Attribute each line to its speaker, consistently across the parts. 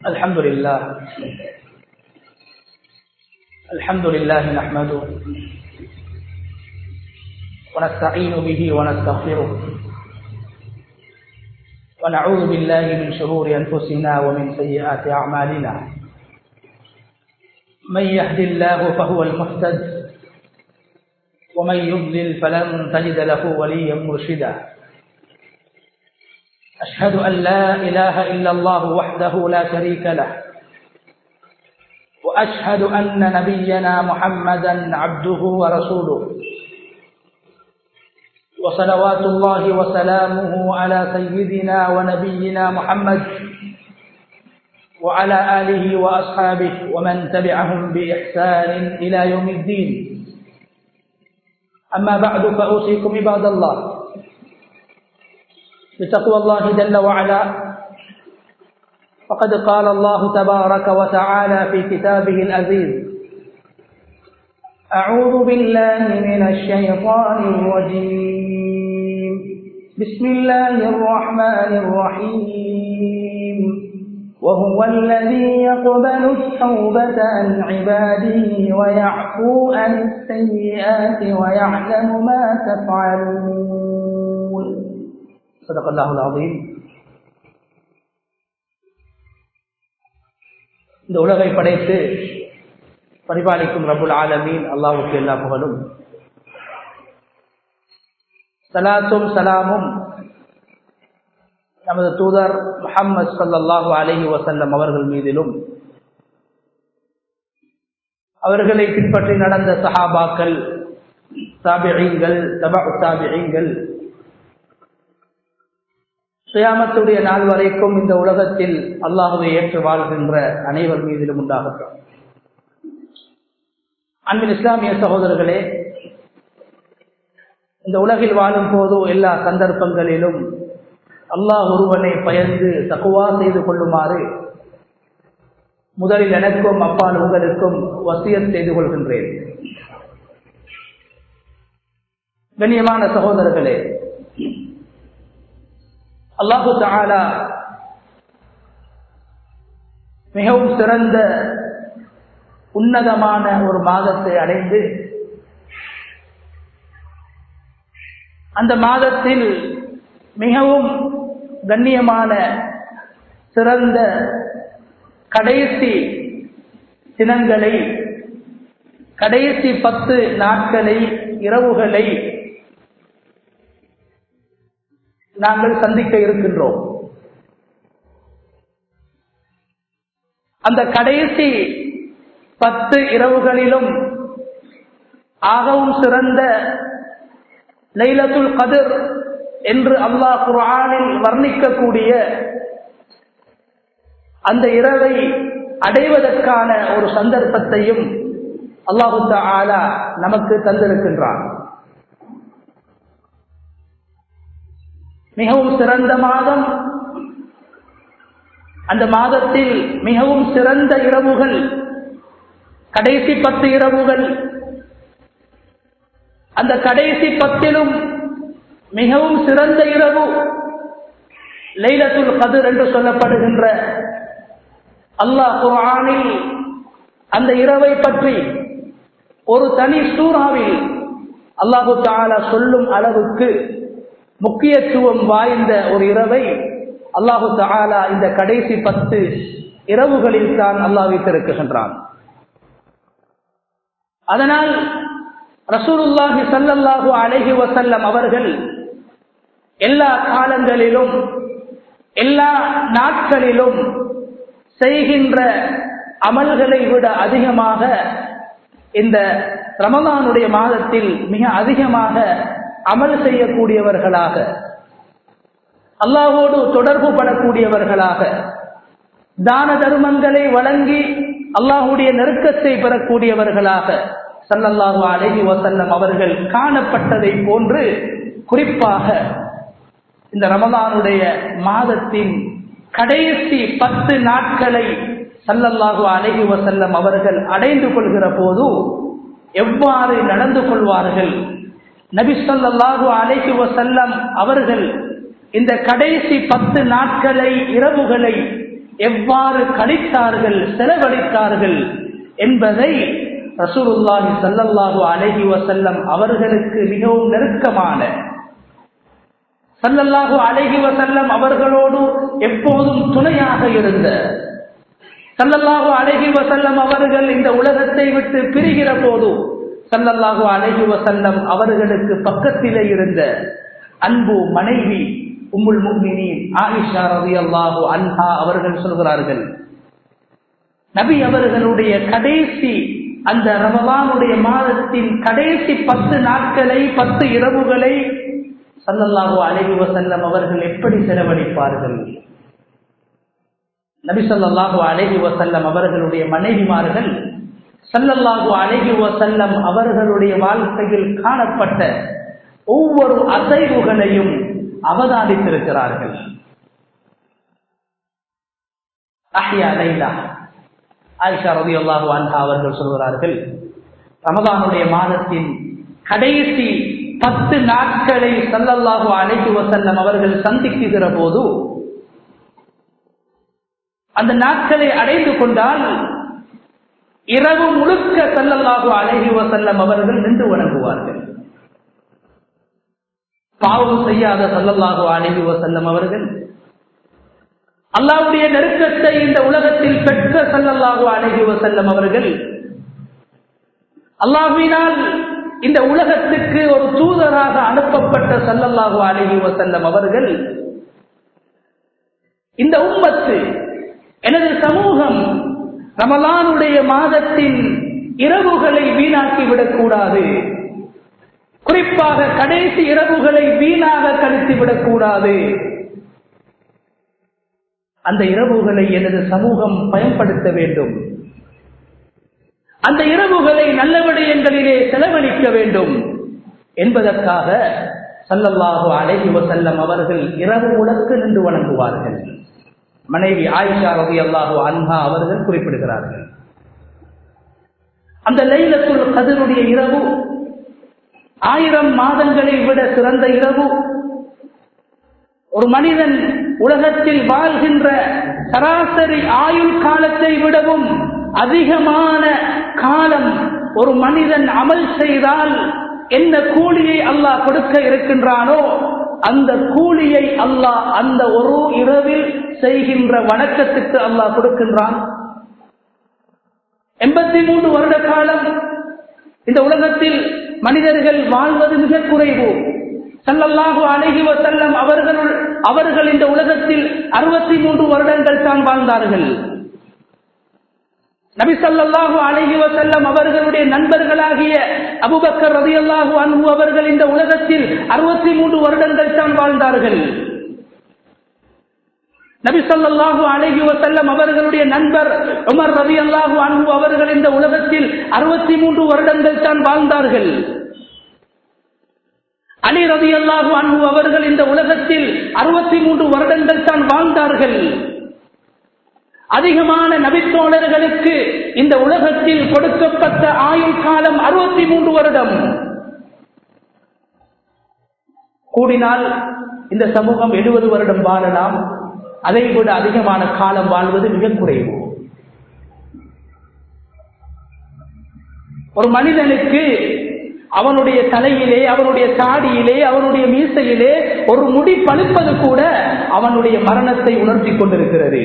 Speaker 1: الحمد لله الحمد لله نحمده ونستعين به ونستغفره ونعوذ بالله من شرور أنفسنا ومن سيئات أعمالنا من يهد الله فهو المهتد ومن يضلل فلن تجد له وليا مرشدا أشهد أن لا إله إلا الله وحده لا شريك له وأشهد أن نبينا محمدا عبده ورسوله وصلوات الله وسلامه على سيدنا ونبينا محمد وعلى آله وأصحابه ومن تبعهم بإحسان إلى يوم الدين أما بعد فأوصيكم عباد الله بتقوى الله جل وعلا فقد قال الله تبارك وتعالى في كتابه العزيز أعوذ بالله من الشيطان الرجيم بسم الله الرحمن الرحيم وهو الذي يقبل التوبة عن عباده ويعفو عن السيئات ويعلم ما تفعلون صدق الله العظيم இந்த உலகை படைத்து பரிபாலிக்கும் ரபுல் ஆலமீன் அல்லாவுக்கு எல்லா புகழும் சலாத்தும் சலாமும் நமது தூதர் முஹம்மது சல்லாஹு அலஹி வசல்லம் அவர்கள் மீதிலும் அவர்களை பின்பற்றி நடந்த சஹாபாக்கள் தாபிகள் தபா தாபிகள் சுயாமத்துடைய நாள் வரைக்கும் இந்த உலகத்தில் அல்லாஹுவை ஏற்று வாழ்கின்ற அனைவர் மீதிலும் உண்டாகட்டும் அன்பின் இஸ்லாமிய சகோதரர்களே இந்த உலகில் வாழும் போது எல்லா சந்தர்ப்பங்களிலும் அல்லாஹ் ஒருவனை பயந்து தக்குவா செய்து கொள்ளுமாறு முதலில் எனக்கும் அப்பால் உங்களுக்கும் வசியம் செய்து கொள்கின்றேன் கண்ணியமான சகோதரர்களே அல்லாஹு தாலா மிகவும் சிறந்த உன்னதமான ஒரு மாதத்தை அடைந்து அந்த மாதத்தில் மிகவும் கண்ணியமான சிறந்த கடைசி தினங்களை கடைசி பத்து நாட்களை இரவுகளை நாங்கள் சந்திக்க இருக்கின்றோம் அந்த கடைசி பத்து இரவுகளிலும் ஆகவும் சிறந்த லைலத்துல் கதிர் என்று அல்லாஹ் குரானில் வர்ணிக்கக்கூடிய அந்த இரவை அடைவதற்கான ஒரு சந்தர்ப்பத்தையும் அல்லாஹு ஆலா நமக்கு தந்திருக்கின்றான் மிகவும் சிறந்த மாதம் அந்த மாதத்தில் மிகவும் சிறந்த இரவுகள் கடைசி பத்து இரவுகள் அந்த கடைசி பத்திலும் மிகவும் சிறந்த இரவு லைலத்துல் கதிர் என்று சொல்லப்படுகின்ற அல்லாஹ் குரானில் அந்த இரவை பற்றி ஒரு தனி சூறாவில் அல்லாஹு தாலா சொல்லும் அளவுக்கு முக்கியத்துவம் வாய்ந்த ஒரு இரவை அல்லாஹு தாலா இந்த கடைசி பத்து இரவுகளில் தான் அல்லாஹ் வைத்திருக்கின்றான் அதனால் ரசூலுல்லாஹி சல்லல்லாஹு அலஹி வசல்லம் அவர்கள் எல்லா காலங்களிலும் எல்லா நாட்களிலும் செய்கின்ற அமல்களை விட அதிகமாக இந்த ரமதானுடைய மாதத்தில் மிக அதிகமாக அமல் செய்யக்கூடியவர்களாக அல்லாவோடு தொடர்பு படக்கூடியவர்களாக தான தர்மங்களை வழங்கி அல்லாஹுடைய நெருக்கத்தை பெறக்கூடியவர்களாக சல்லல்லாஹு அலஹி வசல்லம் அவர்கள் காணப்பட்டதை போன்று குறிப்பாக இந்த ரமதானுடைய மாதத்தின் கடைசி பத்து நாட்களை சல்லல்லாஹு அலஹி வசல்லம் அவர்கள் அடைந்து கொள்கிற போது எவ்வாறு நடந்து கொள்வார்கள் நபி ஸல்லல்லாஹு அலைஹி வஸல்லம் அவர்கள் இந்த கடைசி பத்து நாட்களை இரவுகளை எவ்வாறு கழித்தார்கள் செலவழித்தார்கள் என்பதை ரசூலுல்லாஹி சல்லல்லாஹு அலைஹி வசல்லம் அவர்களுக்கு மிகவும் நெருக்கமான சல்லல்லாஹு அலைஹி வசல்லம் அவர்களோடு எப்போதும் துணையாக இருந்த சல்லல்லாஹு அலைஹி வசல்லம் அவர்கள் இந்த உலகத்தை விட்டு பிரிகிற போது சல்லல்லாஹு அலைஹி வசல்லம் அவர்களுக்கு பக்கத்திலே இருந்த அன்பு மனைவி உம்முல் முக்மினின் ஆயிஷா ரவி அல்லாஹு அன்ஹா அவர்கள் சொல்கிறார்கள் நபி அவர்களுடைய கடைசி அந்த ரமலானுடைய மாதத்தின் கடைசி பத்து நாட்களை பத்து இரவுகளை சல்லல்லாஹு அலைஹி வசல்லம் அவர்கள் எப்படி செலவழிப்பார்கள் நபி சொல்லாஹு அலைஹி வசல்லம் அவர்களுடைய மனைவிமார்கள் சல்லல்லாஹு அலைஹி வசல்லம் அவர்களுடைய வாழ்க்கையில் காணப்பட்ட ஒவ்வொரு அசைவுகளையும் அவதானித்திருக்கிறார்கள் அஹ்யா லைலா ஆயிஷா ரவி அல்லாஹு அன்ஹா அவர்கள் சொல்கிறார்கள் ரமதானுடைய மாதத்தின் கடைசி பத்து நாட்களை சல்லல்லாஹு அலைஹி வசல்லம் அவர்கள் சந்திக்குகிற போது அந்த நாட்களை அடைந்து கொண்டால் இரவு முழுக்க சல்லல்லாஹு அலைஹி வசல்லம் அவர்கள் நின்று வணங்குவார்கள் பாவம் செய்யாத சல்லல்லாஹு அலைஹி வசல்லம் அவர்கள் அல்லாவுடைய நெருக்கத்தை இந்த உலகத்தில் பெற்ற சல்லல்லாஹு அலைஹி வசல்லம் அவர்கள் அல்லாஹுவினால் இந்த உலகத்துக்கு ஒரு தூதராக அனுப்பப்பட்ட சல்லல்லாஹு அலைஹி வசல்லம் அவர்கள் இந்த உம்மத்து எனது சமூகம் ரமலானுடைய மாதத்தின் இரவுகளை வீணாக்கி விடக்கூடாது குறிப்பாக கடைசி இரவுகளை வீணாக கழித்து விடக்கூடாது அந்த இரவுகளை எனது சமூகம் பயன்படுத்த வேண்டும் அந்த இரவுகளை நல்ல விடயங்களிலே செலவழிக்க வேண்டும் என்பதற்காக சல்லல்லாஹு அலைஹி வசல்லம் அவர்கள் இரவு முழக்கு நின்று வணங்குவார்கள் மனைவி ஆயிஷா ரவி அல்லாஹு அன்ஹா அவர்கள் குறிப்பிடுகிறார்கள் அந்த லைலத்துல் கதருடைய இரவு ஆயிரம் மாதங்களை விட சிறந்த இரவு ஒரு மனிதன் உலகத்தில் வாழ்கின்ற சராசரி ஆயுள் காலத்தை விடவும் அதிகமான காலம் ஒரு மனிதன் அமல் செய்தால் என்ன கூலியை அல்லாஹ் கொடுக்க இருக்கின்றானோ அந்த கூலியை அல்லாஹ் அந்த ஒரு இரவில் செய்கின்ற வணக்கத்துக்கு அல்லாஹ் கொடுக்கின்றான் எண்பத்தி மூன்று வருட காலம் இந்த உலகத்தில் மனிதர்கள் வாழ்வது மிக குறைவு சல்லல்லாஹு அழகி வசல்லம் அவர்கள் அவர்கள் இந்த உலகத்தில் அறுபத்தி மூன்று வருடங்கள் தான் வாழ்ந்தார்கள் நபி சல்லாஹூ அழகி வசல்லம் அவர்களுடைய நண்பர்களாகிய அபுபக்கர் ரவி அல்லாஹூ அன்பு அவர்கள் இந்த உலகத்தில் அறுபத்தி மூன்று வருடங்கள் தான் வாழ்ந்தார்கள் நபி சொல்லாஹு அழகி வசல்லம் அவர்களுடைய நண்பர் உமர் ரவி அல்லாஹூ அன்பு அவர்கள் இந்த உலகத்தில் அறுபத்தி மூன்று வருடங்கள் தான் வாழ்ந்தார்கள் அலி ரவி அல்லாஹு அன்பு அவர்கள் இந்த உலகத்தில் அறுபத்தி மூன்று வருடங்கள் தான் வாழ்ந்தார்கள் அதிகமான நபித்தோழர்களுக்கு இந்த உலகத்தில் கொடுக்கப்பட்ட ஆயுள் காலம் அறுபத்தி மூன்று வருடம் கூடினால் இந்த சமூகம் எழுபது வருடம் வாழலாம் அதை விட அதிகமான காலம் வாழ்வது மிக குறைவு ஒரு மனிதனுக்கு அவனுடைய தலையிலே அவனுடைய தாடியிலே அவனுடைய மீசையிலே ஒரு முடி பழுப்பது கூட அவனுடைய மரணத்தை உணர்த்தி கொண்டிருக்கிறது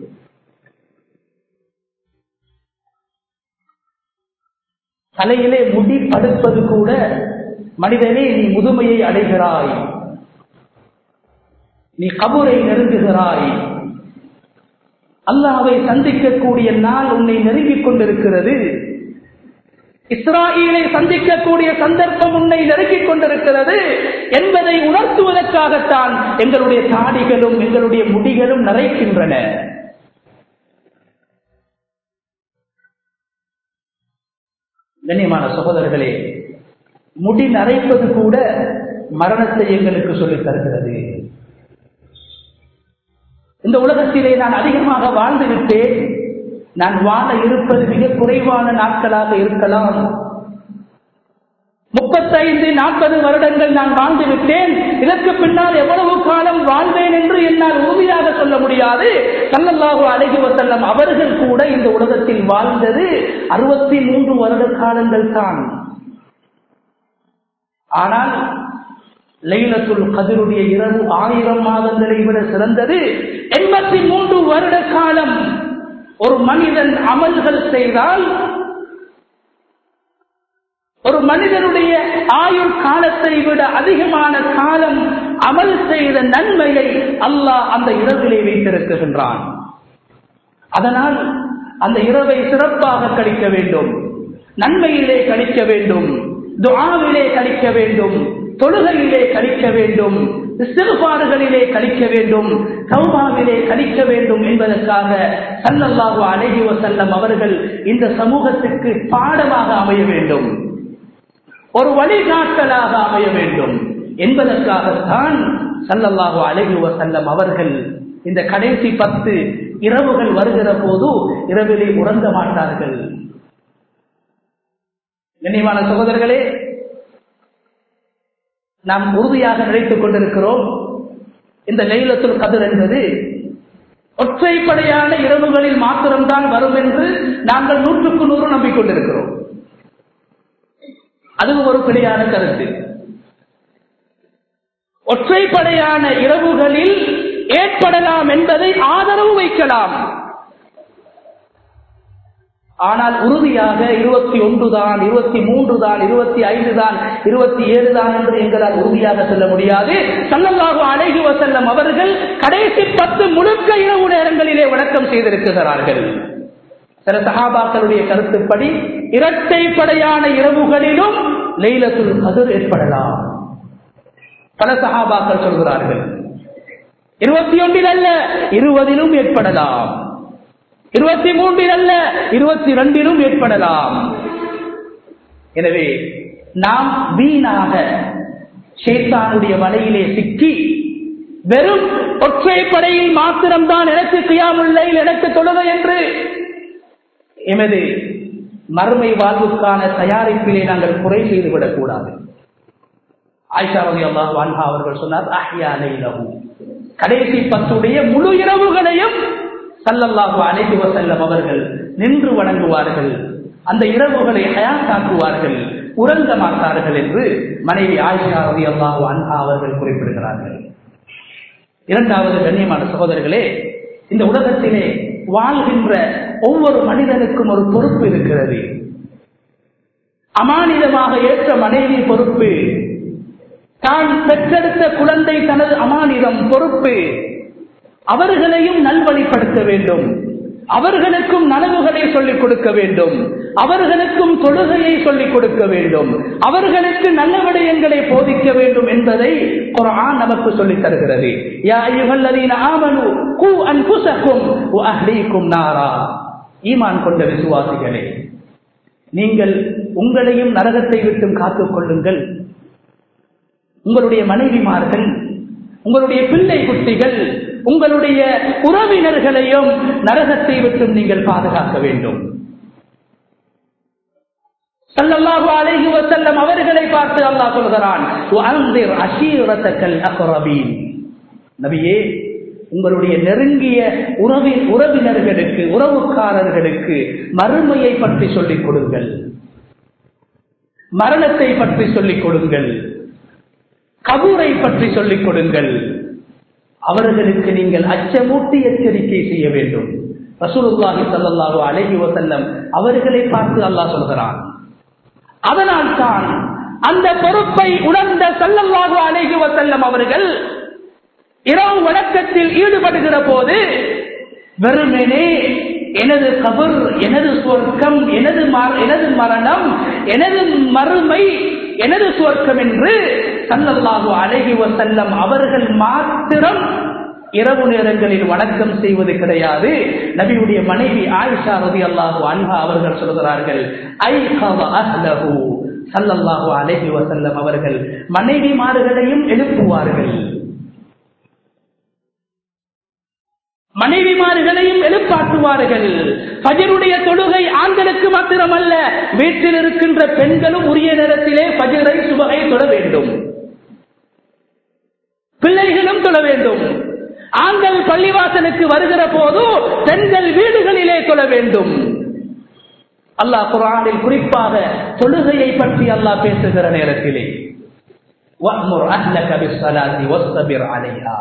Speaker 1: தலையிலே முடி படுப்பது கூட மனிதனே நீ முதுமையை அடைகிறாய் நீ கபூரை நெருங்குகிறாய் அல்லாவை சந்திக்கக்கூடிய நாள் உன்னை நெருங்கிக் கொண்டிருக்கிறது இஸ்ராயலை சந்திக்கக்கூடிய சந்தர்ப்பம் உன்னை நெருங்கிக் கொண்டிருக்கிறது என்பதை உணர்த்துவதற்காகத்தான் எங்களுடைய தாடிகளும் எங்களுடைய முடிகளும் நரைக்கின்றன கண்ணியமான சகோதரர்களே முடி நரைப்பது கூட மரணத்தை எங்களுக்கு சொல்லித் தருகிறது இந்த உலகத்திலே நான் அதிகமாக வாழ்ந்து விட்டேன் நான் வாழ இருப்பது மிக குறைவான நாட்களாக இருக்கலாம் முப்பத்தைந்து நாற்பது வருடங்கள் நான் வாழ்ந்து விட்டேன் இதற்கு பின்னால் எவ்வளவு காலம் வாழ்வேன் என்று என்னால் உறுதியாக சொல்ல முடியாது சல்லல்லாஹு அலைஹி வஸல்லம் அவர்கள் கூட இந்த உலகத்தில் வாழ்ந்தது அறுபத்தி மூன்று வருட காலங்கள் தான் ஆனால் லைலத்துல் கதிருடைய இரவு ஆயிரம் மாதங்களை விட சிறந்தது எண்பத்தி மூன்று வருட காலம் ஒரு மனிதன் அமல்கள் செய்தால் ஒரு மனிதனுடைய ஆயுள் காலத்தை விட அதிகமான காலம் அமல் செய்த நன்மையை அல்லாஹ் அந்த இரவிலே வைத்திருக்கின்றான் அதனால் அந்த இரவை சிறப்பாக கழிக்க வேண்டும் நன்மையிலே கழிக்க வேண்டும் துஆவிலே கழிக்க வேண்டும் தொழுகையிலே கழிக்க வேண்டும் சிறுபாடுகளிலே கழிக்க வேண்டும் கௌமாவிலே கழிக்க வேண்டும் என்பதற்காக சல்லல்லாஹு அலைஹி வஸல்லம் அவர்கள் இந்த சமூகத்துக்கு பாடமாக அமைய வேண்டும் ஒரு வழிகாட்டலாக அமைய வேண்டும் என்பதற்காகத்தான் சல்லல்லாஹு அலைஹி வஸல்லம் அவர்கள் இந்த கடைசி பத்து இரவுகள் வருகிற போது இரவிலே உறங்க மாட்டார்கள் நினைவான சகோதரர்களே நாம் உறுதியாக நினைத்துக் கொண்டிருக்கிறோம் இந்த லைலத்துல் கதிர் என்பது ஒற்றைப்படையான இரவுகளில் மாத்திரம்தான் வரும் என்று நாங்கள் நூற்றுக்கு நூறு நம்பிக்கொண்டிருக்கிறோம் அதுவும் ஒரு பிழையான கருத்து ஒற்றைப்படையான இரவுகளில் ஏற்படலாம் என்பதை ஆதரவு வைக்கலாம் ஆனால் உறுதியாக இருபத்தி ஒன்று தான் இருபத்தி மூன்று தான் இருபத்தி ஐந்து தான் இருபத்தி ஏழு தான் என்று எங்களால் உறுதியாக சொல்ல முடியாது சல்லல்லாஹு அலைஹி வசல்லம் அவர்கள் கடைசி பத்து முழுக்க இரவு நேரங்களிலே விளக்கம் செய்திருக்கிறார்கள் சில சகாபாக்களுடைய கருத்துப்படி இரட்டைப்படையான இரவுகளிலும் லைலத்துல் கதிர் ஏற்படலாம் பல சகாபாக்கள் சொல்கிறார்கள் இருபத்தி ஒன்றில் அல்ல இருபதிலும் ஏற்படலாம் இருபத்தி மூன்றில் அல்ல இருபத்தி ரெண்டிலும் ஏற்படலாம் எனவே நாம் வீணாக ஷேத்தானுடைய வலையிலே சிக்கி வெறும் ஒற்றைப்படையில் மாத்திரம்தான் எனக்கு கியாமுல்லை எனக்கு தொழுகை என்று எமது மறுமை வாழ்வுக்கான தயாரிப்பிலே நாங்கள் குறை செய்துவிடக் கூடாது ஆயிஷா ரவி அல்லாஹ் வான்ஹா அவர்கள் சொன்னார் அஹ்யா லைலஹு கடைசி பத்துடைய முழு இரவுகளையும் சல்லல்லாஹு அலைஹி வஸல்லம் அவர்கள் நின்று வணங்குவார்கள் அந்த இரவுகளை ஹயாத்தாக்குவார்கள் உறங்க மாட்டார்கள் என்று மனைவி ஆயிஷா ரவி அல்லாஹு அன்ஹா அவர்கள் குறிப்பிடுகிறார்கள் இரண்டாவது கண்ணியமான சகோதரர்களே இந்த உலகத்திலே வாழ்கின்ற ஒவ்வொரு மனிதனுக்கும் ஒரு பொறுப்பு இருக்கிறது அமானிதமாக ஏற்ற மனைவி பொறுப்பு தான் பெற்றெடுத்த குழந்தை தனது அமானிதம் பொறுப்பு அவர்களையும் நல்வழிப்படுத்த வேண்டும் அவர்களுக்கும் நனவுகளை சொல்லிக் கொடுக்க வேண்டும் அவர்களுக்கும் தொழுகையை சொல்லிக் கொடுக்க வேண்டும் அவர்களுக்கு நல்ல விடயங்களை போதிக்க வேண்டும் என்பதை குரான் நமக்கு சொல்லித் தருகிறது யா அய்யுஹல்லதீன ஆமனு கூ அன்ஃபுஸக்கும் வ அஹ்லீக்கும் நாரா ஈமான் கொண்ட விசுவாசிகளே நீங்கள் உங்களையும் நரகத்தை விட்டும் காத்துக் கொள்ளுங்கள் உங்களுடைய மனைவிமார்கள் உங்களுடைய பிள்ளை குட்டிகள் உங்களுடைய உறவினர்களையும் நரகத்தை விட்டும் நீங்கள் பாதுகாக்க வேண்டும் சல்லல்லாஹு அலைஹி வஸல்லம் அவர்களை பார்த்து அல்லாஹ் சொல்கிறான் வஅன்திர் அஷீரத்தக்கல் அக்ரபீன் நபியே உங்களுடைய நெருங்கிய உறவின் உறவினர்களுக்கு உறவுக்காரர்களுக்கு மறுமையை பற்றி சொல்லிக் கொடுங்கள் மரணத்தை பற்றி சொல்லிக் கொடுங்கள் கபூரை பற்றி சொல்லிக் கொடுங்கள் அவர்களுக்கு நீங்கள் அச்சமூட்டி எச்சரிக்கை செய்ய வேண்டும் ரசூலுல்லாஹி ஸல்லல்லாஹு அலைஹி வஸல்லம் அவர்களை பார்த்து அல்லாஹ் சொல்கிறான் அதனால் தான் அந்த பொறுப்பை உணர்ந்த ஸல்லல்லாஹு அலைஹி வஸல்லம் அவர்கள் இரவு வழக்கத்தில் ஈடுபடுகிற போது வெறுமனே எனது கபர் எனது சொர்க்கம் எனது எனது மரணம் எனது மறுமை எனது சுவர்க்கம் என்று சல்லல்லாஹு அழகி வசல்லம் அவர்கள் மாத்திரம் இரவு நேரங்களில் வணக்கம் செய்வது கிடையாது நபியுடைய மனைவி ஆயிஷா ரதி அல்லாஹு அன்ஹா அவர்கள் சொல்கிறார்கள் ஐ அஹ்லஹு சல்லல்லாஹு அழகி வசல்லம் அவர்கள் மனைவிமார்களையும் எழுப்புவார்கள் மனைவிமார்களையும் எழுப்பாட்டுவார்கள் பஜருடைய தொழுகை ஆண்களுக்கு மாத்திரமல்ல வீட்டில் இருக்கின்ற பெண்களும் உரிய நேரத்திலே பஜரை சுபகை தொட வேண்டும் பிள்ளைகளும் தொழ வேண்டும் ஆண்கள் பள்ளிவாசலுக்கு வருகிற போது பெண்கள் வீடுகளிலே தொழ வேண்டும் அல்லாஹ் குரானில் குறிப்பாக தொழுகையை பற்றி அல்லாஹ் பேசுகிற நேரத்திலே وَأْمُرْ أَهْلَكَ بِالصَّلَاةِ وَاصْطَبِرْ عَلَيْهَا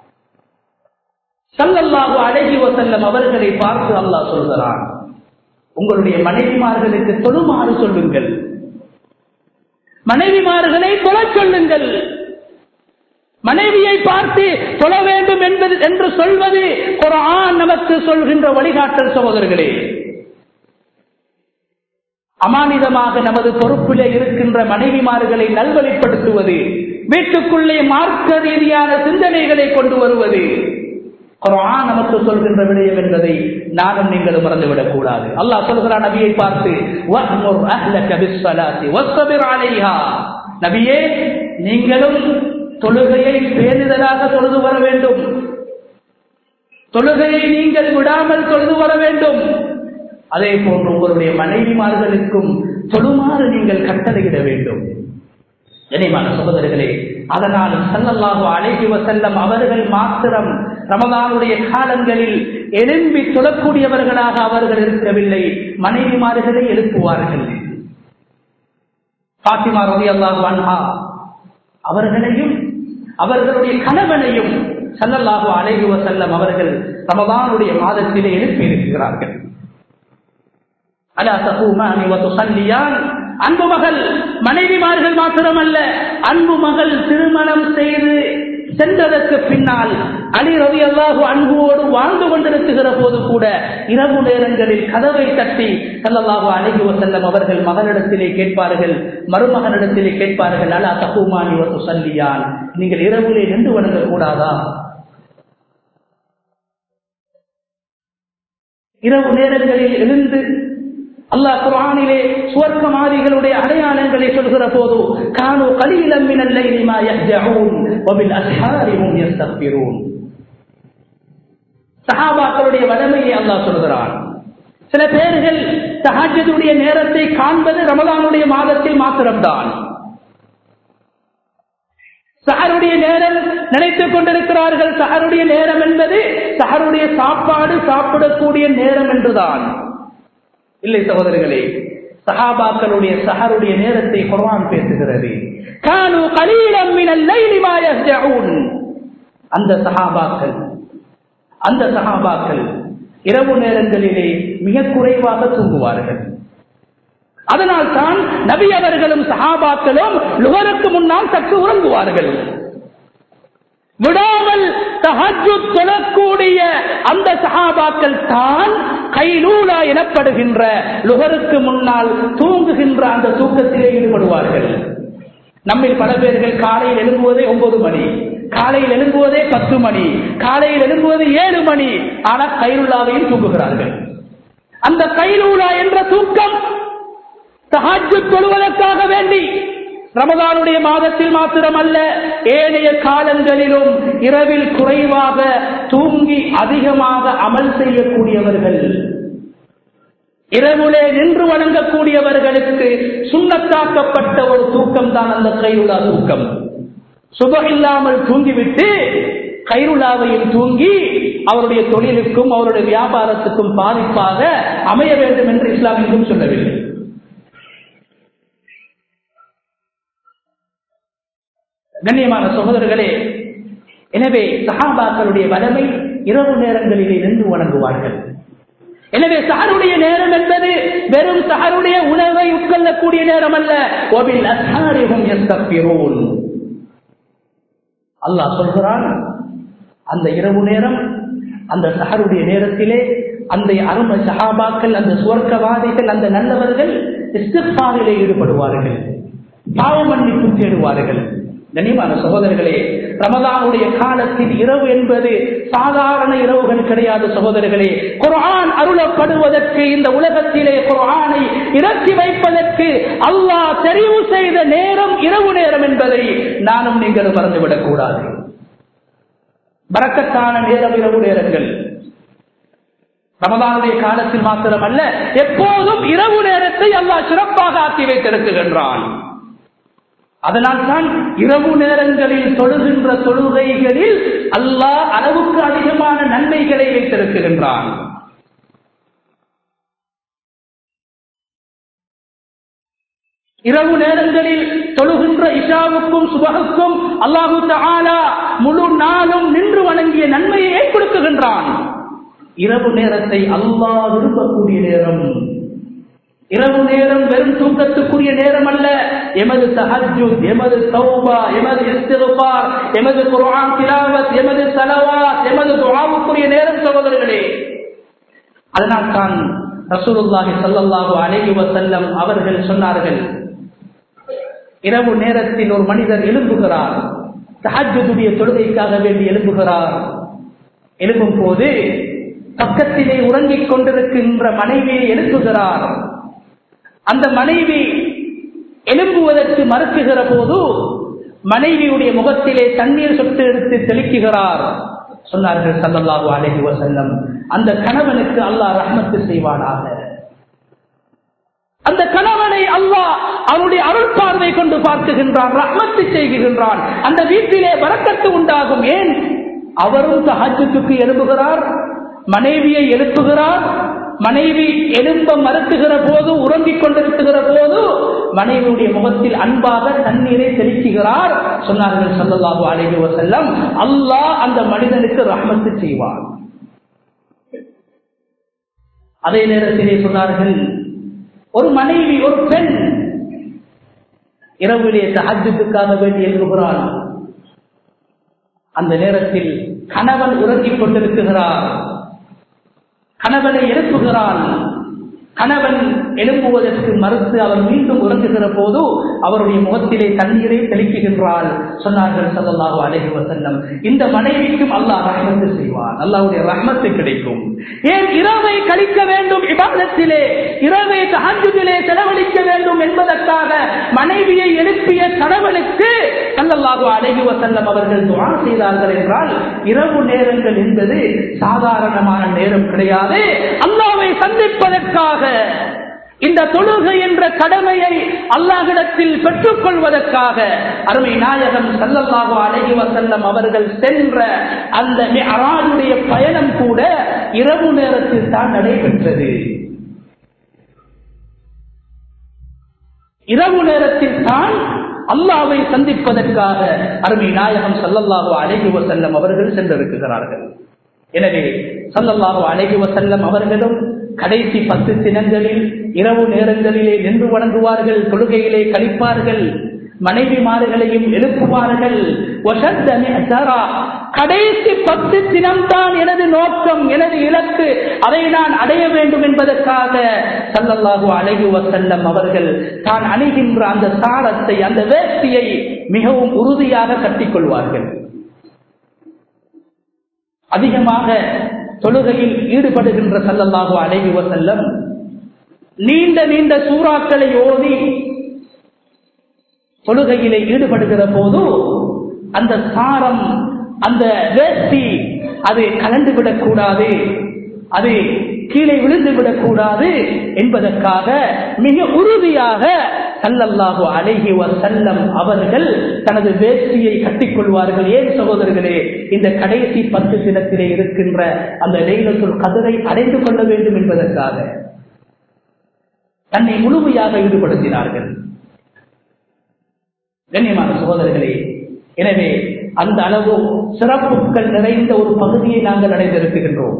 Speaker 1: ஸல்லல்லாஹு அலைஹி வஸல்லம் அவர்களை பார்த்து அல்லாஹ் சொல்கிறான் உங்களுடைய மனைவிமார்களுக்கு தொழுமாறு சொல்லுங்கள் மனைவிமார்களை தொழச் சொல்லுங்கள் மனைவியை பார்த்து தொழ வேண்டும் என்பது என்று சொல்வது குரான் நமக்கு சொல்கின்ற வழிகாட்டல் சகோதரர்களே அமானிதமாக நமது பொறுப்பிலே இருக்கின்ற மனைவிமார்களை நல்வழிப்படுத்துவது வீட்டுக்குள்ளே மார்க்க ரீதியான சிந்தனைகளை கொண்டு வருவது குரான் நமக்கு சொல்கின்ற விடயம் என்பதை நானும் நீங்களும் மறந்துவிடக் கூடாது அல்லாஹ் சொல்கிறான் நபியை பார்த்து வஅ்முர் அஹ்லக பிஸ்ஸலாத்தி வஸ்ஸபிர் அலைஹா நபியே நீங்களும் தொழுகையை பேணுதலாக தொழுது வர வேண்டும் தொழுகையை நீங்கள் விடாமல் தொழுது வர வேண்டும் அதே போன்று உங்களுடைய மனைவிமார்களுக்கும் தொழுமாறு நீங்கள் கட்டளையிட வேண்டும் கனிமான சகோதரர்களே அதனால் சல்லல்லாஹு அலைஹி வஸல்லம் அவர்கள் மாத்திரம் ரமதானுடைய காலங்களில் எழும்பி தொழக்கூடியவர்களாக அவர்கள் இருக்கவில்லை மனைவிமார்களை எழுப்புவார்கள் பாத்திமா ரவி அல்லாஹு அன்ஹா அவர்களையும் அவர்களுடைய கணவனையும் சல்லல்லாஹு அலைஹி வஸல்லம் அவர்கள் ரமதானுடைய மாதத்திலே எழுப்பி இருக்கிறார்கள் அலா தகூமானி வதுசல்லியான் அன்பு மகள் மனைவிமார்கள் மாத்திரமல்ல அன்பு மகள் திருமணம் செய்து சென்றதற்கு பின்னால் அலி ரவி அல்லாஹு அன்புவோடு வாழ்ந்து கொண்டிருக்கிற போது கூட இரவு நேரங்களில் கதவை தட்டி சல்லல்லாஹு அழகி செல்லம் அவர்கள் மகனிடத்திலே கேட்பார்கள் மருமகனிடத்திலே கேட்பார்கள் அலா தகுமானி வத்து சல்லியான் நீங்கள் இரவுலே நின்று வணங்க கூடாதா இரவு நேரங்களில் எழுந்து அல்லாஹ் குரானிலே சுவர்க்கமாதிகளுடைய அடையாளங்களை சொல்கிற போது கானு கலீலம் மினல் லைலி மா யஹ்ஜஊன் வபில் அஸ்ஹாரி ஹும் யஸ்தக்பிரூன் சஹாபாக்களுடைய வளமையை அல்லாஹ் சொல்கிறான் சில பேர்கள் தஹஜ்ஜுடைய நேரத்தை காண்பது ரமலானுடைய மாதத்தில் மாத்திரம்தான் சஹருடைய நேரம் நினைத்துக் கொண்டிருக்கிறார்கள் சஹருடைய நேரம் என்பது சஹருடைய சாப்பாடு சாப்பிடக்கூடிய நேரம் என்றுதான் இல்லை சகோதரர்களே சஹாபாக்களுடைய சஹருடைய நேரத்தை குர்ஆன் பேசுகிறது கானு கலீலம் மினல் லைலி மா யஹ்ஜஊன் அந்த சஹாபாக்கள் அந்த சஹாபாக்கள் இரவு நேரங்களிலே மிக குறைவாக தூங்குவார்கள் அதனால் தான் நபி அவர்களும் சஹாபாக்களும் லுகருக்கு முன்னால் சற்று உறங்குவார்கள் விடாமல் தஹஜு தொழக்கூடிய அந்த சஹாபாக்கள் தான் கைலூலா எனப்படுகின்ற லுகருக்கு முன்னால் தூங்குகின்ற அந்த தூக்கத்திலே ஈடுபடுவார்கள் நம்மில் பல பேர்கள் காலையில் எழும்புவதே ஒன்பது மணி காலையில் எழும்புவதே பத்து மணி காலையில் எழும்புவது ஏழு மணி ஆனால் கைலுலாவையும் தூங்குகிறார்கள் அந்த கைலூலா என்ற தூக்கம் தஹஜு தொழுவதற்காக வேண்டி ரமதானுடைய மாதத்தில் மாத்திரமல்ல ஏனைய காலங்களிலும் இரவில் குறைவாக தூங்கி அதிகமாக அமல் செய்யக்கூடியவர்கள் இரவுலே நின்று வணங்கக்கூடியவர்களுக்கு சுண்ணத்தாக்கப்பட்ட ஒரு தூக்கம் தான் அந்த கைருளா தூக்கம் சுபம் இல்லாமல் தூங்கிவிட்டு கைருளாவையும் தூங்கி அவருடைய தொழிலுக்கும் அவருடைய வியாபாரத்துக்கும் பாதிப்பாக அமைய வேண்டும் என்று இஸ்லாம் எங்கும் சொல்லவில்லை கண்ணியமான சகோதரர்களே எனவே சஹாபாக்களுடைய வலமை இரவு நேரங்களிலே நின்று வணங்குவார்கள் எனவே சஹருடைய நேரம் என்பது வெறும் சஹருடைய உணவை உட்கொள்ளக்கூடிய நேரம் அல்ல ஒபில் அஸ்ஹாரிஹும் யஸ்தக்பிரூன் அல்லாஹ் சொல்கிறான் அந்த இரவு நேரம் அந்த சஹருடைய நேரத்திலே அந்த அருமை சஹாபாக்கள் அந்த சுவர்க்கவாதிகள் அந்த நல்லவர்கள் இஸ்திஃபாரிலே ஈடுபடுவார்கள் பாவ மன்னிப்பு தேடுவார்கள் கனிமான சகோதரர்களே ரமதானுடைய காலத்தில் இரவு என்பது சாதாரண இரவுகள் கிடையாது சகோதரர்களே குர்ஆன் அருளப்படுவதற்கு இந்த உலகத்திலே குர்ஆனை இறக்கி வைப்பதற்கு அல்லாஹ் தெரிவு செய்த நேரம் இரவு நேரம் என்பதை நானும் நீங்களும் மறந்துவிடக் கூடாது பறக்கத்தான நேரம் இரவு நேரங்கள் ரமதானுடைய காலத்தில் மாத்திரமல்ல எப்போதும் இரவு நேரத்தை அல்லாஹ் சிறப்பாக ஆக்கி வைத்திருக்குகின்றான் அதனால் தான் இரவு நேரங்களில் தொழுகின்ற தொழுகைகளில் அல்லாஹ் அளவுக்கு அதிகமான நன்மைகளை வைத்திருக்கின்றான் இரவு நேரங்களில் தொழுகின்ற இஷாவுக்கும் சுபகுக்கும் அல்லாஹு தஆலா முழு நாளும் நின்று வணங்கிய நன்மையை ஏற்படுத்துகின்றான் இரவு நேரத்தை அல்லாஹ் விரும்பக்கூடிய நேரம் இரவு நேரம் வெறும் தூக்கத்துக்குரிய நேரம் அல்ல எமது தஹஜ்ஜுத் எமது தௌபா எமது இஸ்திக்பார் எமது குர்ஆன் திலாவத் எமது ஸலவாத் எமது துஆவுக்குரிய நேரம் சகோதரர்களே அதனால் தான் ரசூலுல்லாஹி ஸல்லல்லாஹு அலைஹி வஸல்லம் அவர்கள் சொன்னார்கள் இரவு நேரத்தில் ஒரு மனிதர் எழும்புகிறார் தஹஜ்ஜுடைய தொழுகைக்காக வேண்டி எழும்புகிறார் எழும்பும் போது பக்கத்திலே உறங்கிக் கொண்டிருக்கின்ற மனைவியை எழுப்புகிறார் அந்த மனைவி எழும்புவதற்கு மறுக்குகிற போது மனைவியுடைய முகத்திலே தண்ணீர் சொட்டு எடுத்து தெளிக்குகிறார் சொன்னார்கள் சல்லல்லாஹு அலைஹி வஸல்லம் அந்த கணவனுக்கு அல்லாஹ் ரஹ்மத்து செய்வானாக அந்த கணவனை அல்லாஹ் அவருடைய அருள் பார்வை கொண்டு பார்க்குகின்றான் ரஹ்மத்து செய்கின்றான் அந்த வீட்டிலே வரக்கத்து உண்டாகும் ஏன் அவரும் தஹஜத்துக்கு எழுப்புகிறார் மனைவியை எழுப்புகிறார் மனைவி எழும்ப மறுக்குகிற போது உறங்கிக் கொண்டிருக்கிற போது மனைவியுடைய முகத்தில் அன்பாக தண்ணீரை தெளிக்குகிறார் சொன்னார்கள் சல்லல்லாஹு அலைஹி வஸல்லம் அல்லாஹ் அந்த மனிதனுக்கு ரஹ்மத்து செய்வார் அதே நேரத்திலே சொன்னார்கள் ஒரு மனைவி ஒரு பெண் இரவிலே தஹஜத்துக்காக வேண்டி எழுப்புகிறார் அந்த நேரத்தில் கணவன் உறங்கிக் கொண்டிருக்கிறார் கணவனை எழுப்புகிறான் கணவன் எழுப்புவதற்கு மறுத்து அவர் மீண்டும் உறங்குகிற போது அவருடைய முகத்திலே தண்ணீரை தெளிக்குகின்றாள் சொன்னார்கள் சல்லல்லாஹு அலைஹி வஸல்லம் இந்த மனைவிக்கும் அல்லாஹ் ரஹ்மத்து செய்வான் அல்லாஹ்வுடைய ரஹ்மத்து கிடைக்கும் ஏன் இரவை கழிக்க வேண்டும் இபாதத்திலே இரவை தஹஜ்ஜுதிலே செலவழிக்க வேண்டும் என்பதற்காக மனைவியை எழுப்பிய கணவனுக்கு சல்லல்லாஹு அலைஹி வஸல்லம் அவர்கள் துஆ செய்தார்கள் என்றால் இரவு நேரங்கள் என்பது சாதாரணமான நேரம் கிடையாது அல்லாஹ்வை சந்திப்பதற்காக இந்த தொழுகை என்ற கடமையை அல்லாஹிடத்தில் பெற்றுக் கொள்வதற்காக அருமை நாயகம் சல்லல்லாஹு அலைஹி வஸல்லம் அவர்கள் சென்ற அந்த மிஅராஜுடைய பயணம் கூட இரவு நேரத்தில் தான் நடைபெற்றது இரவு நேரத்தில் தான் அல்லாவை சந்திப்பதற்காக அருமை நாயகம் சல்லல்லாஹு அலைஹி வஸல்லம் அவர்கள் சென்றிருக்கிறார்கள் எனவே சல்லல்லாஹு அலைஹி வஸல்லம் அவர்களும் கடைசி பத்து தினங்களில் இரவு நேரங்களிலே நின்று வணங்குவார்கள் தொழுகையிலே கழிப்பார்கள் மனைவிமார்களையும் எழுப்புவார்கள் கடைசி பத்து தினம்தான் எனது நோக்கம் எனது இலக்கு அதை நான் அடைய வேண்டும் என்பதற்காக சல்லல்லாஹு அலைஹி வசல்லம் அவர்கள் தான் அணுகின்ற அந்த சாரத்தை அந்த வேஷ்டியை மிகவும் உறுதியாக கட்டிக்கொள்வார்கள் அதிகமாக தொழுகையில் ஈடுபடுகின்ற சல்லல்லாஹு அலைஹி வசல்லம் நீண்ட நீண்ட சூறாக்களை ஓதி தொழுகையிலே ஈடுபடுகிற போது அந்த சாரம் அந்த வேஷ்டி அது கலந்து விடக்கூடாது அது கீழே விழுந்து விடக்கூடாது என்பதற்காக மிக உறுதியாக சல்லல்லாஹு அலைஹி வசல்லம் அவர்கள் தனது வேஷ்டியை கட்டிக்கொள்வார்கள் ஏன் சகோதரர்களே இந்த கடைசி பத்து தினத்திலே இருக்கின்ற அந்த லைலத்துல் கதிரை அடைந்து கொள்ள வேண்டும் என்பதற்காக தன்னை முழுமையாக ஈடுபடுத்தினார்கள் கண்ணியமான சகோதரர்களே எனவே அந்த அளவு சிறப்புகள் நிறைந்த ஒரு பகுதியை நாங்கள் அடைந்திருக்கின்றோம்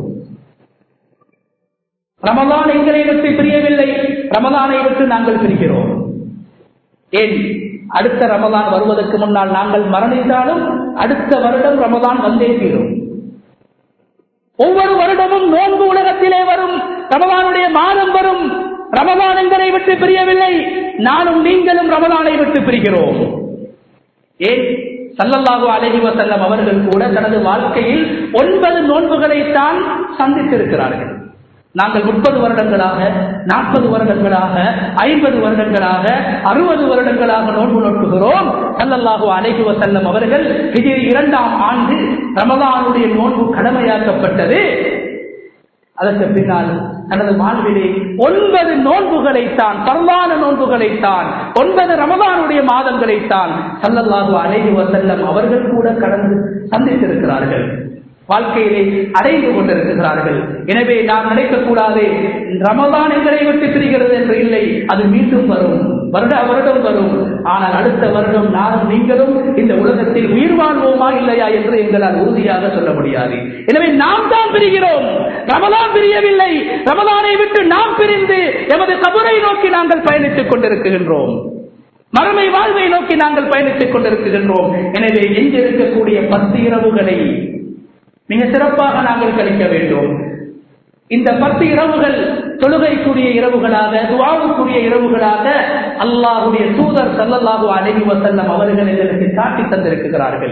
Speaker 1: ரமலான் எங்களை விட்டு பிரியவில்லை ரமலானை விட்டு நாங்கள் பிரிக்கிறோம் ஏன் அடுத்த ரமலான் வருவதற்கு முன்னால் நாங்கள் மரணித்தாலும் அடுத்த வருடம் ரமலான் வந்தே தீரும் ஒவ்வொரு வருடமும் நோன்பு உலகத்திலே வரும் ரமலானுடைய மாதம் வரும் ரமலான் எங்களை விட்டு பிரியவில்லை நானும் நீங்களும் ரமலானை விட்டு பிரிகிறோம் ஏன் சல்லல்லாஹு அலஹி வசல்லம் அவர்கள் கூட தனது வாழ்க்கையில் ஒன்பது நோன்புகளைத்தான் சந்தித்திருக்கிறார்கள் நாங்கள் முப்பது வருடங்களாக நாற்பது வருடங்களாக ஐம்பது வருடங்களாக அறுபது வருடங்களாக நோன்பு நோக்குகிறோம் சல்லல்லாஹு அலைஹி வசல்லம் அவர்கள் ஹிஜிரி இரண்டாம் ஆண்டு ரமதானுடைய நோன்பு கடமையாக்கப்பட்டது அதற்கு பின்னால் தனது வாழ்விலே ஒன்பது நோன்புகளைத்தான் பரவான நோன்புகளைத்தான் ஒன்பது ரமதானுடைய மாதங்களைத்தான் சல்லல்லாஹு அலைஹி வசல்லம் அவர்கள் கூட கடந்து சந்தித்திருக்கிறார்கள் வாழ்க்கையிலே அடைந்து கொண்டிருக்கிறார்கள் எனவே நாம் நினைக்கக்கூடாது ரமதான் எங்களை விட்டு பிரிகிறது என்று இல்லை அது மீண்டும் வரும் வருட வருடம் வரும் ஆனால் அடுத்த வருடம் நானும் நீங்களும் இந்த உலகத்தில் உயிர் வாழ்வோமா இல்லையா என்று எங்களால் உறுதியாக சொல்ல முடியாது எனவே நாம் தான் பிரிகிறோம் ரமதான் பிரியவில்லை ரமதானை விட்டு நாம் பிரிந்து எமது கபரை நோக்கி நாங்கள் பயணித்துக் கொண்டிருக்கின்றோம் மறுமை வாழ்வை நோக்கி நாங்கள் பயணித்துக் கொண்டிருக்கின்றோம் எனவே எஞ்சிருக்கக்கூடிய பத்து இரவுகளை மிக சிறப்பாக நாங்கள் கழிக்க வேண்டும் இந்த பத்து இரவுகள் தொழுகைக்குரிய இரவுகளாக துவாவுக்குரிய இரவுகளாக அல்லாஹுடைய தூதர் சல்லல்லாஹு அலைஹி வசல்லம் அவர்கள் எங்களுக்கு காட்டி தந்திருக்கிறார்கள்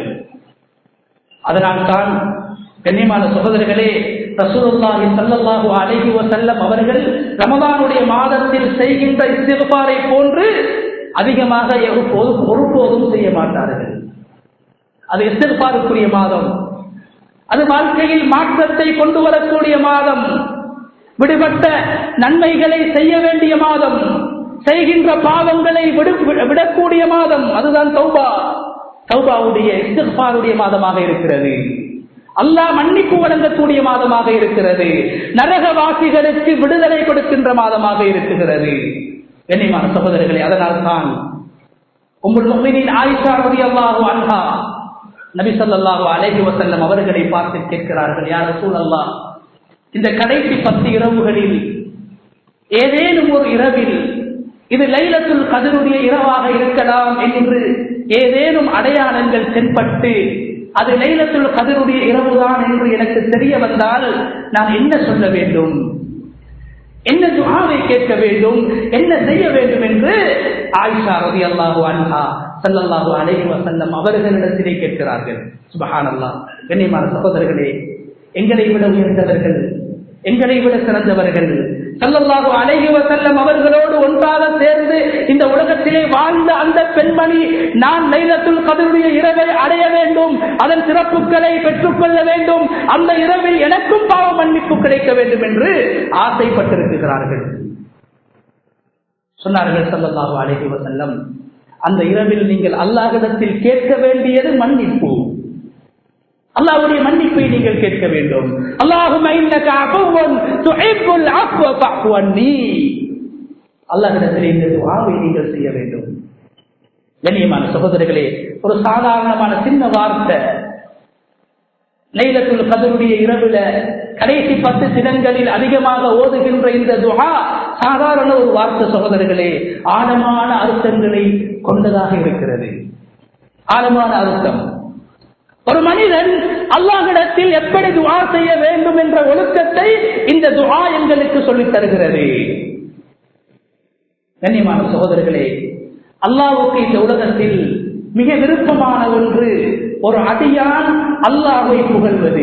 Speaker 1: அதனால் தான் கண்ணியமான சகோதரர்களே ரசூலுல்லாஹி ஸல்லல்லாஹு அலைஹி வஸல்லம் அவர்கள் ரமதானுடைய மாதத்தில் செய்கின்ற இஸ்திக்பாரை போன்று அதிகமாக எப்போதும் ஒருபோதும் செய்ய மாட்டார்கள் அது இஸ்திக்பாருக்குரிய மாதம் அது வாழ்க்கையில் மாற்றத்தை கொண்டு வரக்கூடிய மாதம் விடுபட்ட நன்மைகளை செய்ய வேண்டிய மாதம் செய்கின்ற பாவங்களை விடக்கூடிய மாதம் அதுதான் தௌபா தௌபாவுடைய இஸ்திக்பாருடைய மாதமாக இருக்கிறது அல்லாஹ் மன்னிப்பு வழங்கக்கூடிய மாதமாக இருக்கிறது நரகவாசிகளுக்கு விடுதலை கொடுக்கின்ற மாதமாக இருக்கிறது கண்ணியமான சகோதரர்களே அதனால் தான் உங்கள் மும்மினின் ஆயிஷா ரவி அல்லாஹு அன்ஹா நபி சொல்லாஹு அலைஹி வசல்லம் அவர்களை பார்த்து கேட்கிறார்கள் யார் சூழல்லா இந்த கடைசி பத்து இரவுகளில் ஏதேனும் ஒரு இரவில் இது லைலத்துல் கதிருடைய இரவாக இருக்கலாம் என்று ஏதேனும் அடையாளங்கள் தென்பட்டு அது லைலத்துல் கதிருடைய இரவுதான் என்று எனக்கு தெரிய வந்தால் நான் என்ன சொல்ல வேண்டும் என்ன துஆவை கேட்க வேண்டும் என்ன செய்ய வேண்டும் என்று ஆயிஷா ரதி அல்லாஹு அன்ஹா சல்லல்லாஹு அலைஹி வஸல்லம் அவர்களிடத்திலே கேட்கிறார்கள் சுபஹானல்லாஹ் கண்ணியமான சகோதரர்களே எங்களை விட உயர்ந்தவர்கள் எங்களை விட சிறந்தவர்கள் சல்லல்லாஹு அலைஹி வஸல்லம் அவர்களோடு ஒன்றாக சேர்ந்து இந்த உலகத்திலே வாழ்ந்த அந்த பெண்மணி நான் லைலத்துல் கதருடைய இரவை அடைய வேண்டும் அதன் சிறப்புகளை பெற்றுக்கொள்ள வேண்டும் அந்த இரவில் எனக்கும் பாவ மன்னிப்பு கிடைக்க வேண்டும் என்று ஆசைப்பட்டிருக்கிறார்கள் சொன்னார்கள் சல்லல்லாஹு அலைஹி வஸல்லம் அந்த இரவில் நீங்கள் அல்லாஹிடத்தில் கேட்க வேண்டியது மன்னிப்பு அல்லாஹ்வுடைய மன்னிப்பை நீங்கள் கேட்க வேண்டும் அல்லாஹும்ம இன்னக அஃபுவன் துஹிப்புல் அஃப்வ ஃபஅஃபு அன்னி அல்லாஹ்விடத்தில் இந்த துஆவை நீங்கள் செய்ய வேண்டும் கண்ணியமான சகோதரர்களே ஒரு சாதாரணமான சின்ன வார்த்தை லைலத்துல் கதருடைய இரவுல கடைசி பத்து தினங்களில் அதிகமாக ஓதுகின்ற இந்த துஹா சாதாரண ஒரு வார்த்தை சகோதரர்களே ஆழமான அர்த்தங்களை கொண்டதாக இருக்கிறது ஆழமான அர்த்தம் ஒரு மனிதன் அல்லாஹிடத்தில் எப்படி துவா செய்ய வேண்டும் என்ற ஒழுக்கத்தை இந்த துவா எங்களுக்கு சொல்லித் தருகிறது கண்ணியமான சகோதரர்களே அல்லாவுக்கு இந்த உலகத்தில் மிக விருப்பமான ஒன்று ஒரு அடியான் அல்லாஹை புகழ்வது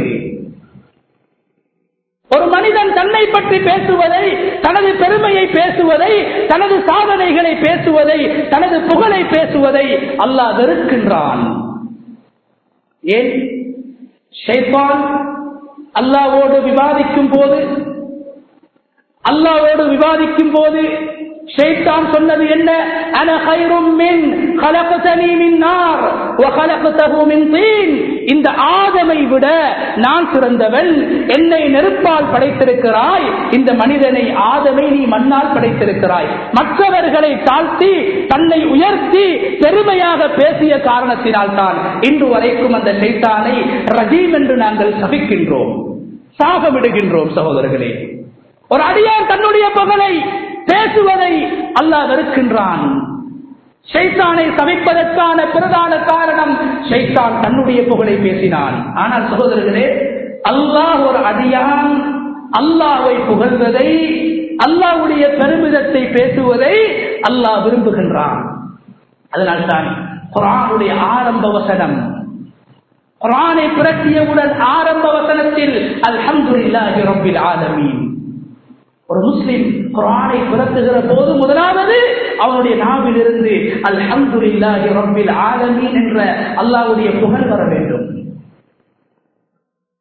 Speaker 1: ஒரு மனிதன் தன்னை பற்றி பேசுவதை தனது பெருமையை பேசுவதை தனது சாதனைகளை பேசுவதை தனது புகழை பேசுவதை அல்லாஹ் வெறுக்கின்றான் ஏன் ஷைத்தான் அல்லாவோடு விவாதிக்கும் போது அல்லாவோடு விவாதிக்கும் போது ஷைத்தான் சொன்னது என்ன அன ஹைரும் மின் خلقتني من نار وخلقته من طين இந்த ஆதமை விட நான் சிறந்தவன் என்னை நெருப்பால் படைத்திருக்கிறாய் இந்த மனிதனை ஆதமை நீ மண்ணால் படைத்திருக்கிறாய் மற்றவர்களை தாழ்த்தி தன்னை உயர்த்தி பெருமையாக பேசிய காரணத்தினால் தான் இன்று வரைக்கும் அந்த சைத்தானை ரஜீம் என்று நாங்கள் சபிக்கின்றோம் சாபமிடுகின்றோம் சகோதரர்களே ஒரு அடியார் தன்னுடைய புகழை பேசுவதை அல்லாஹ் வெறுக்கின்றான் ஷைத்தானை சமைப்பதற்கான பிரதான காரணம் ஷைத்தான் தன்னுடைய புகழை பேசினான் ஆனால் சகோதரர்களே அல்லாஹ் ஒரு அடியான் அல்லாவை புகழ்வதை அல்லாவுடைய பெருமிதத்தை பேசுவதை அல்லாஹ் விரும்புகின்றான் அதனால்தான் குரானுடைய ஆரம்ப வசனம் குரானை புரட்டியவுடன் ஆரம்ப வசனத்தில் அல்ஹம்துலில்லாஹி ரப்பில் ஆலமீன் ஒரு முஸ்லிம் குரானை புரட்டுகிற போது முதலாவது அவனுடைய நாவில் இருந்து அல்ஹம்துலில்லாஹி ரப்பில் ஆலமீன் என்ற அல்லாஹ்வுடைய புகழ் வர வேண்டும்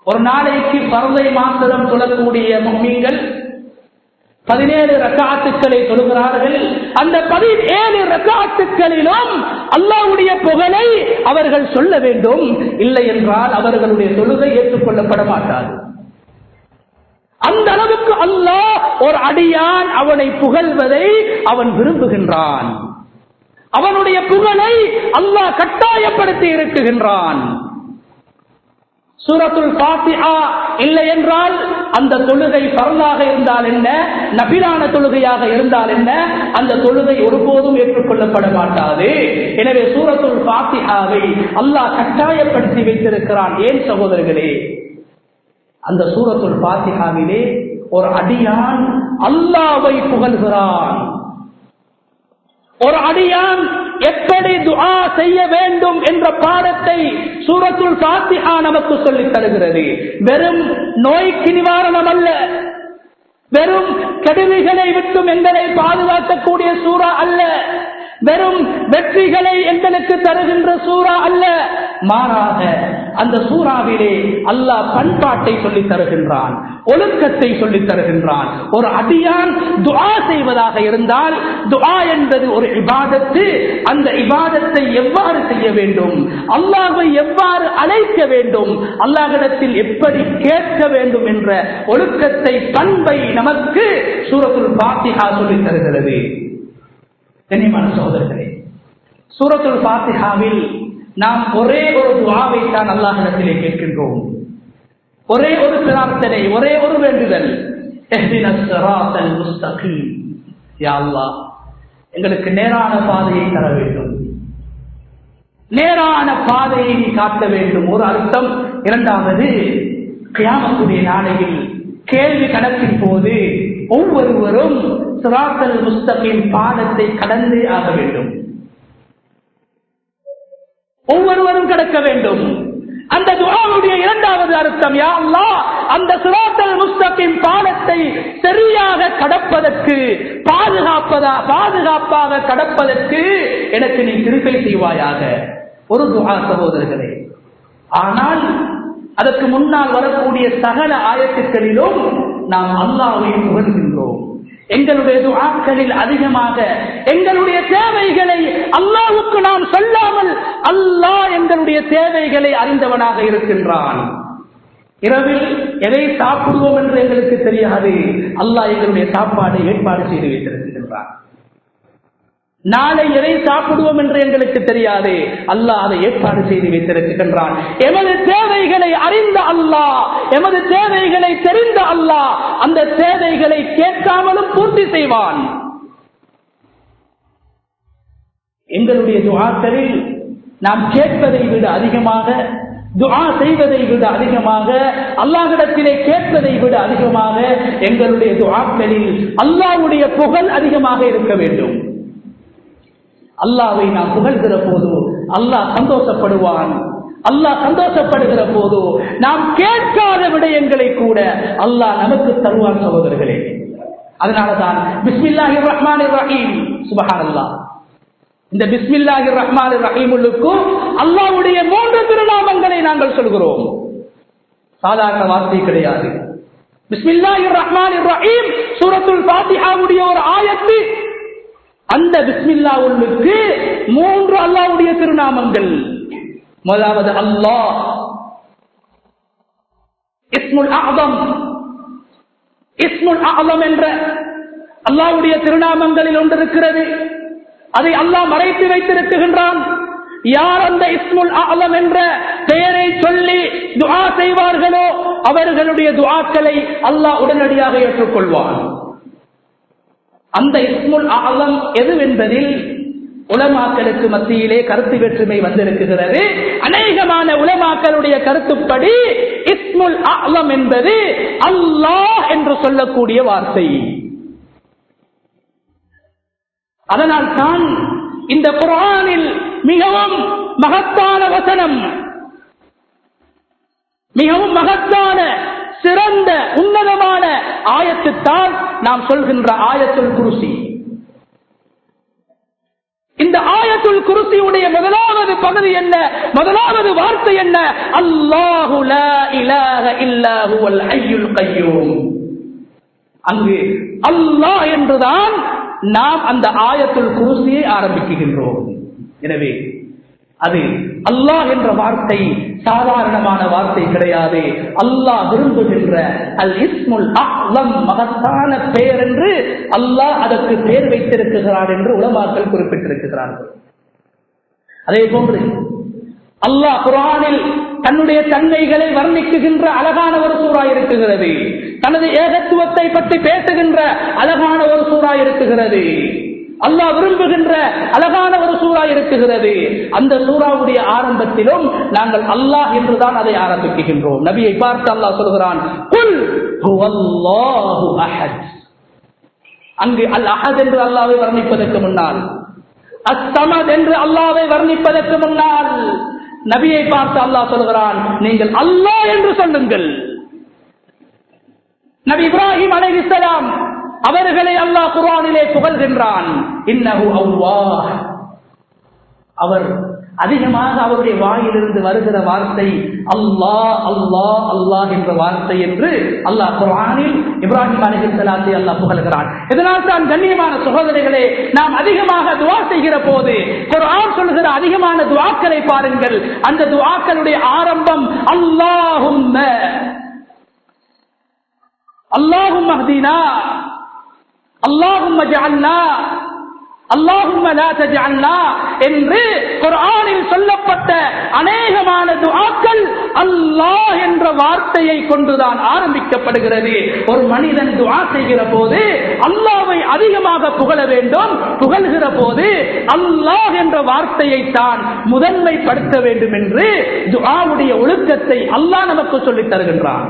Speaker 1: ஒரு நாளைக்கு பருதை மாத்திரம் தொழக்கூடிய மும்மீன்கள் பதினேழு ரக்காத்துக்களை தொழுகிறார்கள் அந்த பதினேழு ரக்காத்துக்களிலும் அல்லாவுடைய புகழை அவர்கள் சொல்ல வேண்டும் இல்லை என்றால் அவர்களுடைய தொழுகை ஏற்றுக்கொள்ளப்பட மாட்டாது அந்த அளவுக்கு அல்லாஹ் ஒரு அடியான் அவனை புகழ்வதை அவன் விரும்புகின்றான் அவனுடைய புகழை அல்லாஹ் கட்டாயப்படுத்தி இருக்குகின்றான் சூரத்துல் பாத்திஹா இல்லை என்றால் அந்த தொழுகை பரலாக இருந்தால் என்ன நபிலான தொழுகையாக இருந்தால் என்ன அந்த தொழுகை ஒருபோதும் ஏற்றுக்கொள்ளப்பட மாட்டாது எனவே சூரத்துல் பாத்திஹாவை அல்லாஹ் கட்டாயப்படுத்தி வைத்திருக்கிறான் ஏன் சகோதரர்களே அந்த சூரத்துல் பாத்திஹாவிலே ஒரு அடியான் அல்லாவை புகழ்கிறான் ஒரு அடியான் எப்படி துஆ செய்ய வேண்டும் என்ற பாடத்தை சூரத்துல் பாத்திஹா நமக்கு சொல்லித் தருகிறது வெறும் நோய்க்கு நிவாரணம் அல்ல வெறும் கெடுதிகளை விட்டும் எங்களை பாதுகாக்கக்கூடிய சூறா அல்ல வெறும் வெற்றிகளை எங்களுக்கு தருகின்ற சூறா அல்ல மாறாக அந்த சூறாவிலே அல்லாஹ் பண்பாட்டை சொல்லித் தருகின்றான் ஒழுக்கத்தை சொல்லித் தருகின்றான் ஒரு அடியான் துஆ செய்வதாக இருந்தால் துஆ என்பது ஒரு இபாதத்து அந்த இபாதத்தை எவ்வாறு செய்ய வேண்டும் அல்லாஹை எவ்வாறு அழைக்க வேண்டும் அல்லாஹிடத்தில் எப்படி கேட்க வேண்டும் என்ற ஒழுக்கத்தை பண்பை நமக்கு சூரத்துல் பாத்திஹா சொல்லித் தருகிறது கண்ணியமான சகோதரர்களே சூரத்துல் பாத்திஹாவில் நாம் ஒரே ஒரு துவாவை தான் அல்லாஹிடத்திலே கேட்கின்றோம் ஒரே ஒரு பிரார்த்தனை ஒரே ஒரு வேண்டுதல் எங்களுக்கு நேரான பாதையை தர வேண்டும் நேரான பாதையை நீ காட்ட வேண்டும் ஒரு அர்த்தம் இரண்டாவது கியாமத்துடைய நாளையில் கேள்வி கணக்கின் போது ஒவ்வொருவரும் சிராத்தல் முஸ்தகின் பாடத்தை கடந்தே ஆக வேண்டும் ஒவ்வொருவரும் கடக்க வேண்டும் அந்த துவாவுடைய இரண்டாவது அர்த்தம் யா அல்லாஹ் அந்த சிராத்தல் முஸ்தகின் பாடத்தை சரியாக கடப்பதற்கு பாதுகாப்பதா பாதுகாப்பாக கடப்பதற்கு எனக்கு நீ திருப்பை செய்வாயாக ஒரு துவா சகோதரர்களே ஆனால் அதற்கு முன்னால் வரக்கூடிய சகல ஆயத்துக்களிலும் நாம் அல்லாவை புகழ்கின்றோம் எங்களுடைய துஆக்களில் அதிகமாக எங்களுடைய தேவைகளை அல்லாவுக்கு நாம் சொல்லாமல் அல்லாஹ் எங்களுடைய தேவைகளை அறிந்தவனாக இருக்கின்றான் இரவில் எதை சாப்பிடுவோம் என்று எங்களுக்கு தெரியாது அல்லாஹ் எங்களுடைய சாப்பாடை ஏற்பாடு செய்து வைத்திருக்கின்றான் நாளை எதை சாப்பிடுவோம் என்று எங்களுக்கு தெரியாது அல்லாஹ் அதை ஏற்பாடு செய்து வைத்திருக்கின்றான் எமது தேவைகளை அறிந்த அல்லாஹ் எமது தேவைகளை தெரிந்த அல்லாஹ் அந்த தேவைகளை கேட்காமலும் பூர்த்தி செய்வான் எங்களுடைய துவாக்களில் நாம் கேட்பதை விட அதிகமாக துஆ செய்வதை விட அதிகமாக அல்லாஹிடத்திலே கேட்பதை விட அதிகமாக எங்களுடைய துஆக்களில் அல்லாஹ்வுடைய புகழ் அதிகமாக இருக்க வேண்டும் அல்லாவை நாம் புகழ்கிற போது அல்லாஹ் சந்தோஷப்படுவான் அல்லாஹ் சந்தோஷப்படுகிற போது நாம் கேட்காத விடயங்களை கூட அல்லாஹ் நமக்கு தருவான் சகோதரர்களே அதனாலதான் பிஸ்மில்லாஹி ரஹ்மான் ரஹீம் சுபஹான் அல்லாஹ் இந்த பிஸ்மில்லாஹி ரஹ்மான் ரஹீமுக்கும் அல்லாஹ்வுடைய மூன்று திருநாமங்களை நாங்கள் சொல்கிறோம் சாதாரண வார்த்தை கிடையாது பிஸ்மில்லாஹி ரஹ்மான் ரஹீம் சூரத்துல் ஃபாத்திஹாவுடைய ஒரு ஆயத்து அந்த பிஸ்மில்லா உள்ளுக்கு மூன்று அல்லாவுடைய திருநாமங்கள் முதலாவது அல்லாஹ் இஸ்முல் ஆதம் இஸ்முல் ஆதம் என்ற அல்லாவுடைய திருநாமங்களில் ஒன்று இருக்கிறது அதை அல்லாஹ் மறைத்து வைத்திருக்கின்றான் யார் அந்த இஸ்முல் ஆலம் என்ற பெயரை சொல்லி துஆ செய்வார்களோ அவர்களுடைய துஆக்களை அல்லாஹ் உடனடியாக ஏற்றுக்கொள்வான் அந்த இஸ்முல் ஆலம் எதுவென்பதில் உலமாக்களுக்கு மத்தியிலே கருத்து வேற்றுமை வந்திருக்கிறது அநேகமான உலமாக்களுடைய கருத்துப்படி இஸ்முல் ஆலம் என்பது அல்லாஹ் என்று சொல்லக்கூடிய வார்த்தை அதனால் தான் இந்த குரானில் மிகவும் மகத்தான வசனம் மிகவும் மகத்தான சிறந்த உன்னதமான ஆயத்துத்தான் நாம் சொல்கின்ற ஆயத்துல் குருசி இந்த ஆயத்துல் குருசியுடைய முதலாவது பகுதி என்ன முதலாவது வார்த்தை என்ன அல்லாஹு லா இலாஹ இல்லா ஹுவல் ஹய்யுல் கய்யூம் அங்கு அல்லாஹ் என்றுதான் நாம் அந்த ஆயத்துல் குருசியை ஆரம்பிக்குகின்றோம் எனவே அது அல்லாஹ் என்ற வார்த்தை சாதாரணமான வார்த்தை கிடையாது அல்லாஹ் விரும்புகின்ற அல் இஸ்முல் அஹ்லம் மகத்தான பெயர் என்று அல்லாஹ் அதற்கு பெயர் வைத்திருக்கிறார் என்று உலமாக்கள் குறிப்பிட்டிருக்கிறார்கள் அதே போன்று அல்லாஹ் குரானில் தன்னுடைய தன்மைகளை வர்ணிக்குகின்ற அழகான ஒரு சூறா இருக்குகிறது தனது ஏகத்துவத்தை பற்றி பேசுகின்ற அழகான ஒரு சூறா இருக்குகிறது அல்லாஹ் விரும்புகின்ற அழகான ஒரு சூறா இருக்குகிறது அந்த சூறாவுடைய ஆரம்பத்திலும் நாங்கள் அல்லாஹ் என்றுதான் அதை ஆரம்பிக்குகின்றோம் நபியை பார்த்து அல்லாஹ் சொல்கிறான் குல் ஹுவல்லாஹு அஹத் அங்கு அல் அஹத் என்று அல்லாவை வர்ணிப்பதற்கு முன்னால் அஸ்தமத் என்று அல்லாவை வர்ணிப்பதற்கு முன்னால் நபியை பார்த்து அல்லாஹ் சொல்கிறான் நீங்கள் அல்லாஹ் என்று சொல்லுங்கள் நபி இப்ராஹிம் அலைஹிஸ்ஸலாம் அவர்களை அல்லாஹ் குர்ஆனிலே புகழ்கின்றான் இன்னஹு அல்லாஹ் அவர் அதிகமாக அவருடைய வாயிலிருந்து வருகிற வார்த்தை அல்லாஹ் அல்லாஹ் அல்லாஹ் என்ற வார்த்தை என்று அல்லாஹ் குர்ஆனில் இப்ராஹிம் அலைஹிஸ்ஸலாத்தை அல்லாஹ் புகழ்கிறான் இதனால் தான் கண்ணியமான சகோதரிகளே நாம் அதிகமாக துஆ செய்கிற போது குர்ஆன் சொல்கிற அதிகமான துஆக்களை பாருங்கள் அந்த துஆக்களுடைய ஆரம்பம் அல்லாஹும்ம اللهم اهدنا اللهم اجعلنا اللهم لا تجعلنا என்று குர்ஆனில் சொல்லப்பட்ட அநேகமான துஆக்கள் அல்லாஹ் என்ற வார்த்தையை கொண்டுதான் ஆரம்பிக்கப்படுகிறது ஒரு மனிதன் துஆ செய்கிற போது அல்லாஹ்வை அதிகமாக புகழ வேண்டும் புகழ்கிற போது அல்லாஹ் என்ற வார்த்தையை தான் முதன்மைப்படுத்த வேண்டும் என்று துஆவுடைய ஒழுக்கத்தை அல்லாஹ் நமக்கு சொல்லித் தருகின்றான்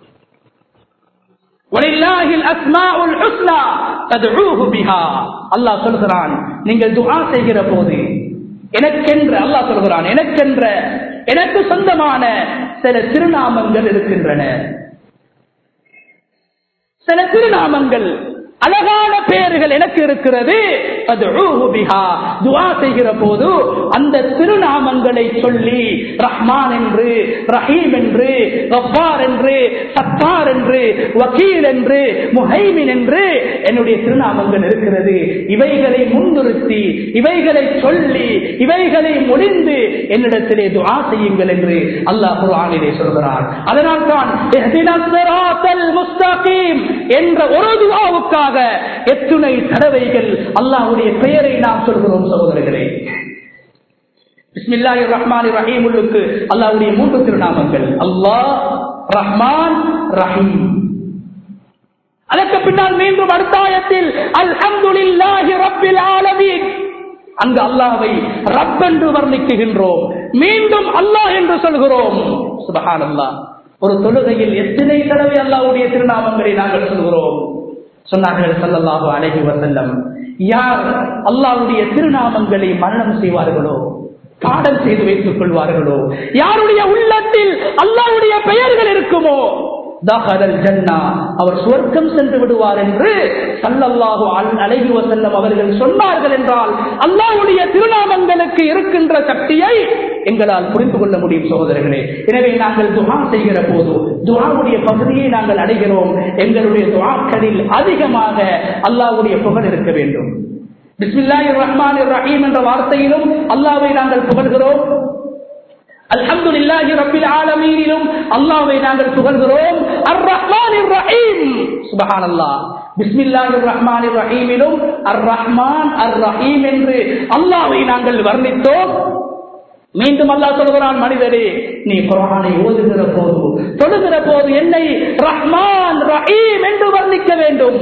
Speaker 1: அல்லாஹ் சொல்கிறான் நீங்கள் துஆ செய்கிற போது எனக்கென்ற அல்லாஹ் சொல்கிறான் எனக்கென்ற எனக்கு சொந்தமான சில திருநாமங்கள் இருக்கின்றன சில திருநாமங்கள் அழகான பெயர்கள் எனக்கு இருக்கிறது அது துவா செய்கிற போது அந்த திருநாமங்களை சொல்லி ரஹ்மான் என்று ரஹீம் என்று ரப்பார் என்று சத்தார் என்று வக்கீல் என்று முஹைமின் என்று என்னுடைய திருநாமங்கள் இருக்கிறது இவைகளை முன்னிறுத்தி இவைகளை சொல்லி இவைகளை முடிந்து என்னிடத்திலே துவா செய்யுங்கள் என்று அல்லாஹ் குர்ஆனிலே சொல்கிறார் அதனால் தான் என்ற ஒரு துவாவுக்காக எத்துணை தடவைகள் அல்லாஹ்வுடைய பெயரை நாம் சொல்கிறோம் சகோதரர்களே பிஸ்மில்லாஹி ரஹ்மான் ரஹீம் உள்ளுக்கு அல்லாஹ்வுடைய மூன்று திருநாமங்கள் அல்லாஹ் ரஹ்மான் ரஹீம் அதற்கு பின்னால் மீண்டும் அடுத்தாயத்தில் அல்ஹம்துலில்லாஹி ரப்பில் ஆலமீன் அங்கு அல்லாஹ்வை ரப் என்று வர்ணிக்குகின்றோம் மீண்டும் அல்லாஹ் என்று சொல்கிறோம் சுபஹான் அல்லாஹ் ஒரு தொழுகையில் எத்தனை தடவை அல்லாஹ்வுடைய திருநாமங்களை நாங்கள் சொல்கிறோம் சொன்னார்கள் சல்லல்லாஹு அலைஹி வஸல்லம் யார் அல்லாஹ்வுடைய திருநாமங்களை மரணம் செய்வார்களோ பாடம் செய்து வைத்துக் கொள்வார்களோ யாருடைய உள்ளத்தில் அல்லாஹ்வுடைய பெயர்கள் இருக்குமோ தஹலல் ஜன்னா அவர் சுவர்க்கம் சென்று விடுவார் என்று சல்லல்லாஹு அலைஹி வஸல்லம் அவர்கள் சொன்னார்கள் என்றால் அல்லாஹ்வுடைய திருநாமங்களுக்கு இருக்கின்ற சக்தியை எங்களால் புரிந்து கொள்ள முடியும் சகோதரர்களே எனவே நாங்கள் துஆ செய்கிற போது துஆவுடைய பகுதியை நாங்கள் அடைகிறோம் எங்களுடைய துஆக்களில் அதிகமாக அல்லாஹ்வுடைய புகழ் இருக்க வேண்டும் பிஸ்மில்லாஹிர் ரஹ்மானிர் ரஹீம் என்ற வார்த்தையிலும் அல்லாஹ்வை நாங்கள் புகழ்கிறோம் அல்ஹம்துலில்லாஹி ரப்பில் ஆலமீனிலும் அல்லாஹ்வை நாங்கள் புகழ்கிறோம் அர் ரஹ்மானிர் ரஹீம் சுப்ஹானல்லாஹ் பிஸ்மில்லாஹிர் ரஹ்மானிர் ரஹீமிலும் அர் ரஹ்மான் அர் ரஹீம் என்று அல்லாஹ்வை நாங்கள் வர்ணித்தோம் மீண்டும் அல்லாஹ் சொல்கிறான் மனிதரே நீ குரானை ஓதுகிற போது தொழுகிற போது என்னை ரஹ்மான் ரஹீம் என்று வர்ணிக்க வேண்டும்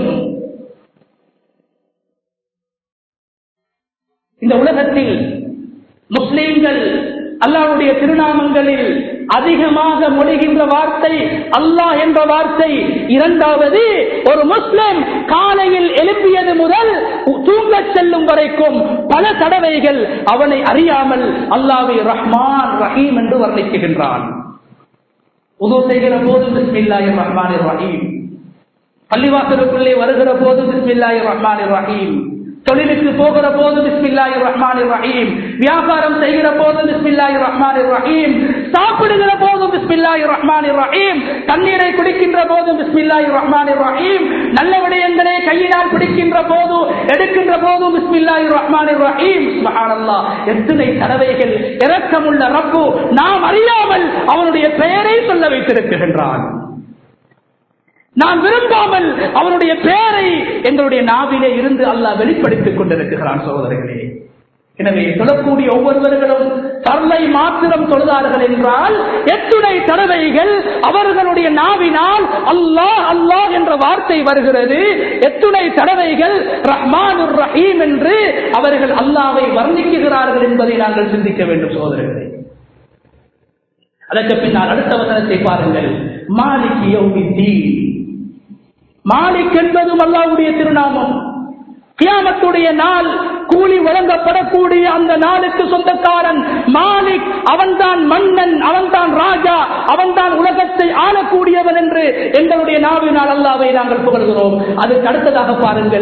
Speaker 1: இந்த உலகத்தில் முஸ்லீம்கள் அல்லாவுடைய திருநாமங்களில் அதிகமாக மொழிகின்ற வார்த்தை அல்லாஹ் என்ற வார்த்தை இரண்டாவது ஒரு முஸ்லிம் காலையில் எழுப்பியது முதல் தூங்கச் செல்லும் வரைக்கும் பல தடவைகள் அவனை அறியாமல் அல்லாவை ரஹ்மான் ரஹீம் என்று வர்ணிக்குகின்றான் உதவு செய்கிற போது பிஸ்மில்லாஹி ரஹ்மான் ரஹீம் பள்ளிவாசலுக்குள்ளே வருகிற போது பிஸ்மில்லாஹி ரஹ்மான் ரஹீம் தொழிலுக்கு போகிற போது பிஸ்மில்லாஹி ரஹ்மான் ரஹீம் வியாபாரம் செய்கிற போது பிஸ்மில்லாஹி ரஹ்மான் ரஹீம் சாப்பிடுகிற போது பிஸ்மில்லாஹி ரஹ்மான் ரஹீம் தண்ணீரை குடிக்கின்ற போது பிஸ்மில்லாஹி ரஹ்மான் ரஹீம் நல்ல விடயங்களை கையினால் பிடிக்கின்ற போது எடுக்கின்ற போது பிஸ்மில்லாஹி ரஹ்மான் ரஹீம் சுப்ஹானல்லாஹ் எத்தனை தடவைகள் இரக்கமுள்ள ரப்பு நாம் அறியாமல் அவனுடைய பெயரை சொல்ல வைத்திருக்கின்றான் நான் விரும்பாமல் அவனுடைய பெயரை எங்களுடைய நாவிலே இருந்து அல்லாஹ் வெளிப்படுத்திக் கொண்டிருக்கிறான் சகோதரர்களே எனவே சொல்லக்கூடிய ஒவ்வொருவர்களும் தர்மை மாத்திரம் தொழுதார்கள் என்றால் எத்துணை தடவைகள் அவர்களுடைய நாவினால் அல்லாஹ் அல்லாஹ் என்ற வார்த்தை வருகிறது எத்துணை தடவைகள் ரஹ்மான் ரஹீம் என்று அவர்கள் அல்லாவை வர்ணிக்குகிறார்கள் என்பதை நாங்கள் சிந்திக்க வேண்டும் சகோதரர்களே அதற்கு பின்னால் அடுத்த வசனத்தை பாருங்கள் மாலிக் யௌமித்தீன் மாலிக் என்பதும் அல்லாவுடைய திருநாமம் கியாமத்துடைய நாள் கூலி வழங்கப்படக்கூடிய அந்த நாளுக்கு சொந்தக்காரன் மாலிக் அவன்தான் மன்னன் அவன்தான் ராஜா அவன்தான் உலகத்தை ஆளக்கூடியவன் என்று எங்களுடைய நாவினால் அல்லாவை நாங்கள் புகழ்கிறோம் அதுக்கு அடுத்ததாக பாருங்கள்